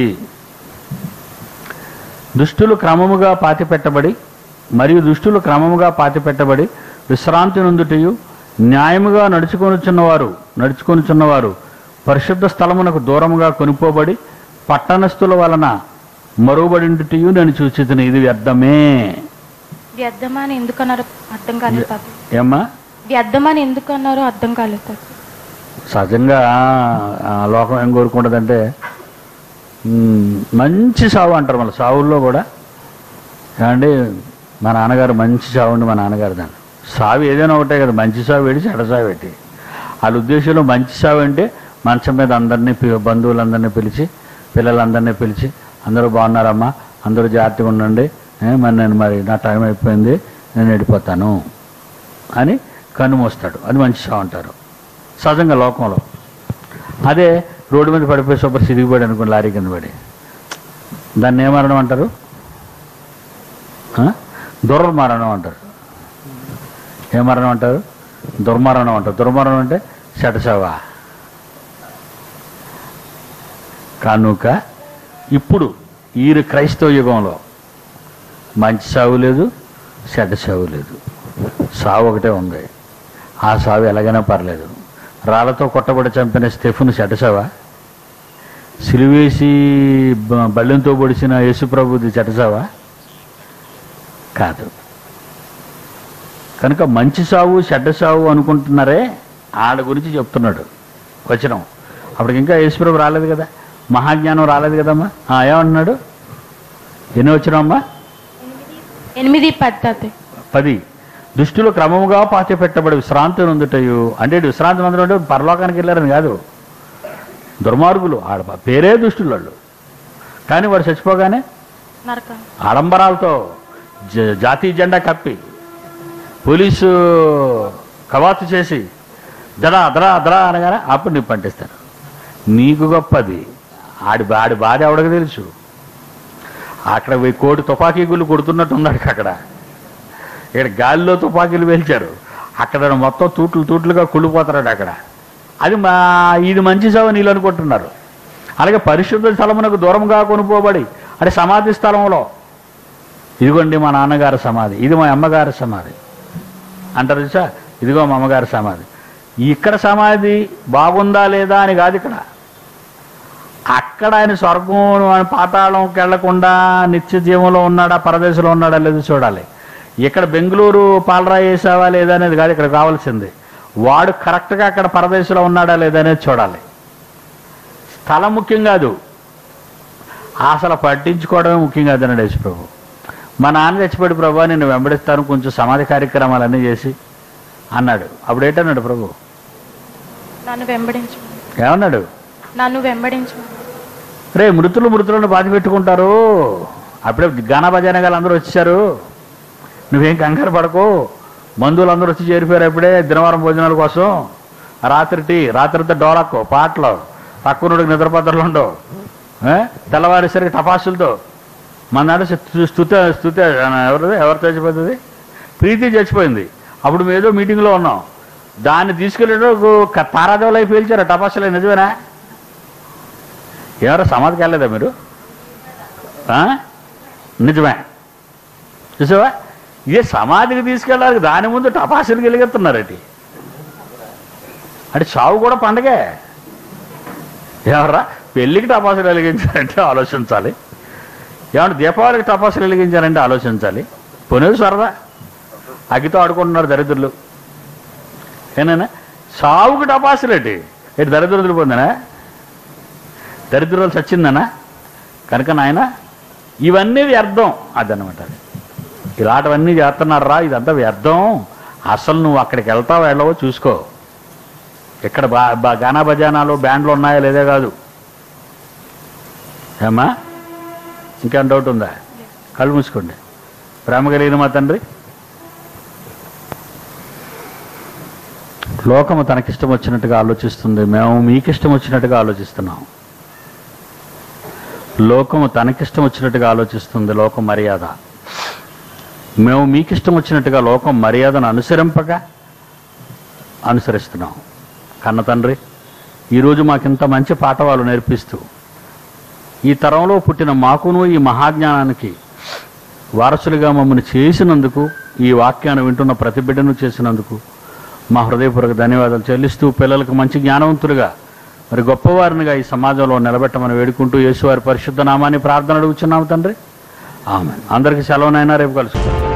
దుష్టులు క్రమముగా పాతిపెట్టబడి మరియు దుష్టులు క్రమముగా పాతిపెట్టబడి విశ్రాంతి నుందుటయు న్యాయముగా నడుచుకొనుచున్నవారు నడుచుకొనుచున్నవారు పరిశుద్ధ స్థలమునకు దూరముగా కొనుక్కోబడి పట్టణస్థుల వలన మరుగుబడింటుటయు నేను చూచితిని ఇది వ్యర్థమే వ్యర్థమని ఎందుకు అన్నారో అర్థం కాలేదు తాత. ఏమ్మా వ్యర్థమని ఎందుకు అన్నారో అర్థం కాలేదు తాత. సహజంగా ఆ, లోకం ఏం కోరుకుంటుందంటే మ్, మంచి సావు అంటారు మళ్ళీ సావుల్లో కూడా ఏమండి మా నాన్నగారు మంచి సావు అండి మా నాన్నగారు దాన్ని సావు ఏదైనా ఒకటే కదా మంచి సావు ఏంటి చెడ్డ సావు ఏంటి వాళ్ళ ఉద్దేశంలో మంచి సావు అంటే మంచం మీద అందరినీ పి- బంధువులందరినీ పిలిచి పిల్లలందరినీ పిలిచి అందరూ బాగున్నారమ్మా అందరూ జాగ్రత్తగా ఉండండి ఏ, మరి నేను మరి నా టైం అయిపోయింది నేను వెళ్ళిపోతాను అని కన్ను మోస్తాడు అది మంచి సావు అంటారు సహజంగా లోకంలో అదే రోడ్డు మీద పడిపోయి సూపర్ సిరిగిపోయాడు అనుకోండి లారీ కింద పడి దాన్ని ఏమరణం అంటారు ఆ? దుర్మరణం అంటారు ఏ మరణం అంటారు దుర్మరణం అంటారు దుర్మరణం అంటే శటసవా కనుక ఇప్పుడు ఈ క్రైస్తవ యుగంలో మంచి సావు లేదు చెడ్డ సావు లేదు సావు ఒకటే ఉంది ఆ సావు ఎలాగైనా పర్లేదు రాళ్లతో కొట్టబడి చంపిన స్టెఫ్ను చెడ్డసావా సిలువేసి బ- బల్లెంతో పొడిచిన యేసుప్రభుది చెడ్డసావా కాదు కనుక మంచి సావు చెడ్డ సావు అనుకుంటున్నారే ఆడ గురించి చెప్తున్నాడు వచనం అప్పటికి ఇంకా యేసుప్రభు రాలేదు కదా మహాజ్ఞానం రాలేదు కదమ్మా ఆ, ఏమంటున్నాడు ఎన్ని వచ్చినామ్మా ఎనిమిది పది తాతయ్య పది దుష్టులు క్రమముగా పాతి పెట్టబడి విశ్రాంతి నొందుటయు అంటే ఇటు విశ్రాంతి మందులు అంటే పరలోకానికి వెళ్ళారని కాదు దుర్మార్గులు ఆడ పేరే దుష్టులు వాళ్ళు కానీ వాడు చచ్చిపోగానే నరక ఆడంబరాలతో జ- జాతీయ జెండా కప్పి పోలీసు కవాతు చేసి దడా దడా దడా అనగానే అప్పుడు నిప్పు అంటిస్తారు నీకు గొప్పది ఆడి బా- ఆడి బాధ ఎవడికి తెలుసు అక్కడ వెయ్యి కోటి తుపాకీ గుళ్ళు కొడుతున్నట్టు ఉన్నాడు అక్కడ ఇక్కడ గాలిలో తుపాకీలు పేల్చారు అక్కడ మొత్తం తూట్లు తూట్లుగా కుళ్ళిపోతాడు అక్కడ అది మా ఇది మంచి సేవ నీళ్ళు అనుకుంటున్నారు అలాగే పరిశుద్ధ స్థలమునకు దూరంగా కొనుక్కోబడి అంటే సమాధి స్థలంలో ఇదిగోండి మా నాన్నగారి సమాధి ఇది మా అమ్మగారి సమాధి అంటారు చూసా ఇదిగో మా అమ్మగారి సమాధి ఇక్కడ సమాధి బాగుందా లేదా అని కాదు ఇక్కడ అక్కడ ఆయన స్వర్గం ఆయన పాతాళంకి వెళ్లకుండా నిత్య జీవంలో ఉన్నాడా పరదేశంలో ఉన్నాడా లేదు చూడాలి ఇక్కడ బెంగళూరు పాలరాయి వేసావా లేదా అనేది కాదు ఇక్కడ కావాల్సింది వాడు కరెక్ట్గా అక్కడ పరదేశంలో ఉన్నాడా లేదా అనేది చూడాలి స్థలం ముఖ్యం కాదు అసలు పట్టించుకోవడమే ముఖ్యం కాదు అన్నాడు యేసు ప్రభు మా నాన్న చచ్చిపోయాడు ప్రభు నేను వెంబడిస్తాను కొంచెం సమాధి కార్యక్రమాలన్నీ చేసి అన్నాడు అప్పుడు ఏంటన్నాడు ప్రభు నన్ను వెంబడించు ఏమన్నాడు నన్ను వెంబడించు రే మృతులు మృతులను బాధ పెట్టుకుంటారు అప్పుడే గానా భజన గారు అందరూ వచ్చారు నువ్వేం కంగారు పడకు బంధువులు అందరూ వచ్చి చేరిపోయారు అప్పుడే దినవారం భోజనాల కోసం రాత్రి టీ రాత్రితో డోలక్కు పాటలు పక్కనుడికి నిద్రపత్రలు ఉండవు ఏ? తెల్లవారేసరికి టపాసులతో మన నాడు స్థుత స్థుత ఎవరిది ఎవరు చచ్చిపోతుంది ప్రీతి చచ్చిపోయింది అప్పుడు మేము ఏదో మీటింగ్లో ఉన్నాం దాన్ని తీసుకెళ్ళేటప్పుడు తారాదేవులు అయి పేల్చారు టపాసులు నిజమేనా ఎవరో సమాధికి వెళ్ళలేదా మీరు ఆ? నిజమే చూసావా ఇదే సమాధికి తీసుకెళ్ళాలి దాని ముందు టపాసులు వెలిగెత్తున్నారటి అంటే చావు కూడా పండగే ఎవర్రా పెళ్ళికి టపాసులు వెలిగించారంటే ఆలోచించాలి ఏమంటే దీపావళికి టపాసులు వెలిగించారంటే ఆలోచించాలి పొనేది సరదా అగ్గితో ఆడుకుంటున్నారు దరిద్రులు ఏనా సావుకి టపాసులేటి ఎటు దరిద్రులు పొందనా దరిద్రులు చచ్చిందనా కనుక నాయన ఇవన్నీ వ్యర్థం అదనమాట అది ఇలాంటివన్నీ చేస్తున్నారా ఇదంతా వ్యర్థం అసలు నువ్వు అక్కడికి వెళ్తావో వెళ్ళవో చూసుకో ఇక్కడ బా బా గానా భజానాలు బ్యాండ్లు ఉన్నాయా లేదే కాదు ఏమ్మా ఇంకేం డౌట్ ఉందా కళ్ళు మూసుకోండి ప్రేమ కలిగిన మా తండ్రి లోకము తనకిష్టం వచ్చినట్టుగా ఆలోచిస్తుంది మేము మీకిష్టం వచ్చినట్టుగా ఆలోచిస్తున్నాం లోకము తనకిష్టం వచ్చినట్టుగా ఆలోచిస్తుంది లోకం మర్యాద మేము మీకిష్టం వచ్చినట్టుగా లోకం మర్యాదను అనుసరింపగా అనుసరిస్తున్నాం కన్న తండ్రి ఈరోజు మాకింత మంచి పాఠవాలు నేర్పిస్తూ ఈ తరంలో పుట్టిన మాకును ఈ మహాజ్ఞానానికి వారసులుగా మమ్మల్ని చేసినందుకు ఈ వాక్యాన్ని వింటున్న ప్రతి బిడ్డను చేసినందుకు మా హృదయపూర్వక ధన్యవాదాలు చెల్లిస్తూ పిల్లలకు మంచి జ్ఞానవంతులుగా మరి గొప్పవారినిగా ఈ సమాజంలో నిలబెట్టమని వేడుకుంటూ యేసువారి పరిశుద్ధ నామాన్ని ప్రార్థన అడుగుచున్నాము తండ్రి ఆమె అందరికీ సెలవునైనా రేపు కలుసుకుంటాం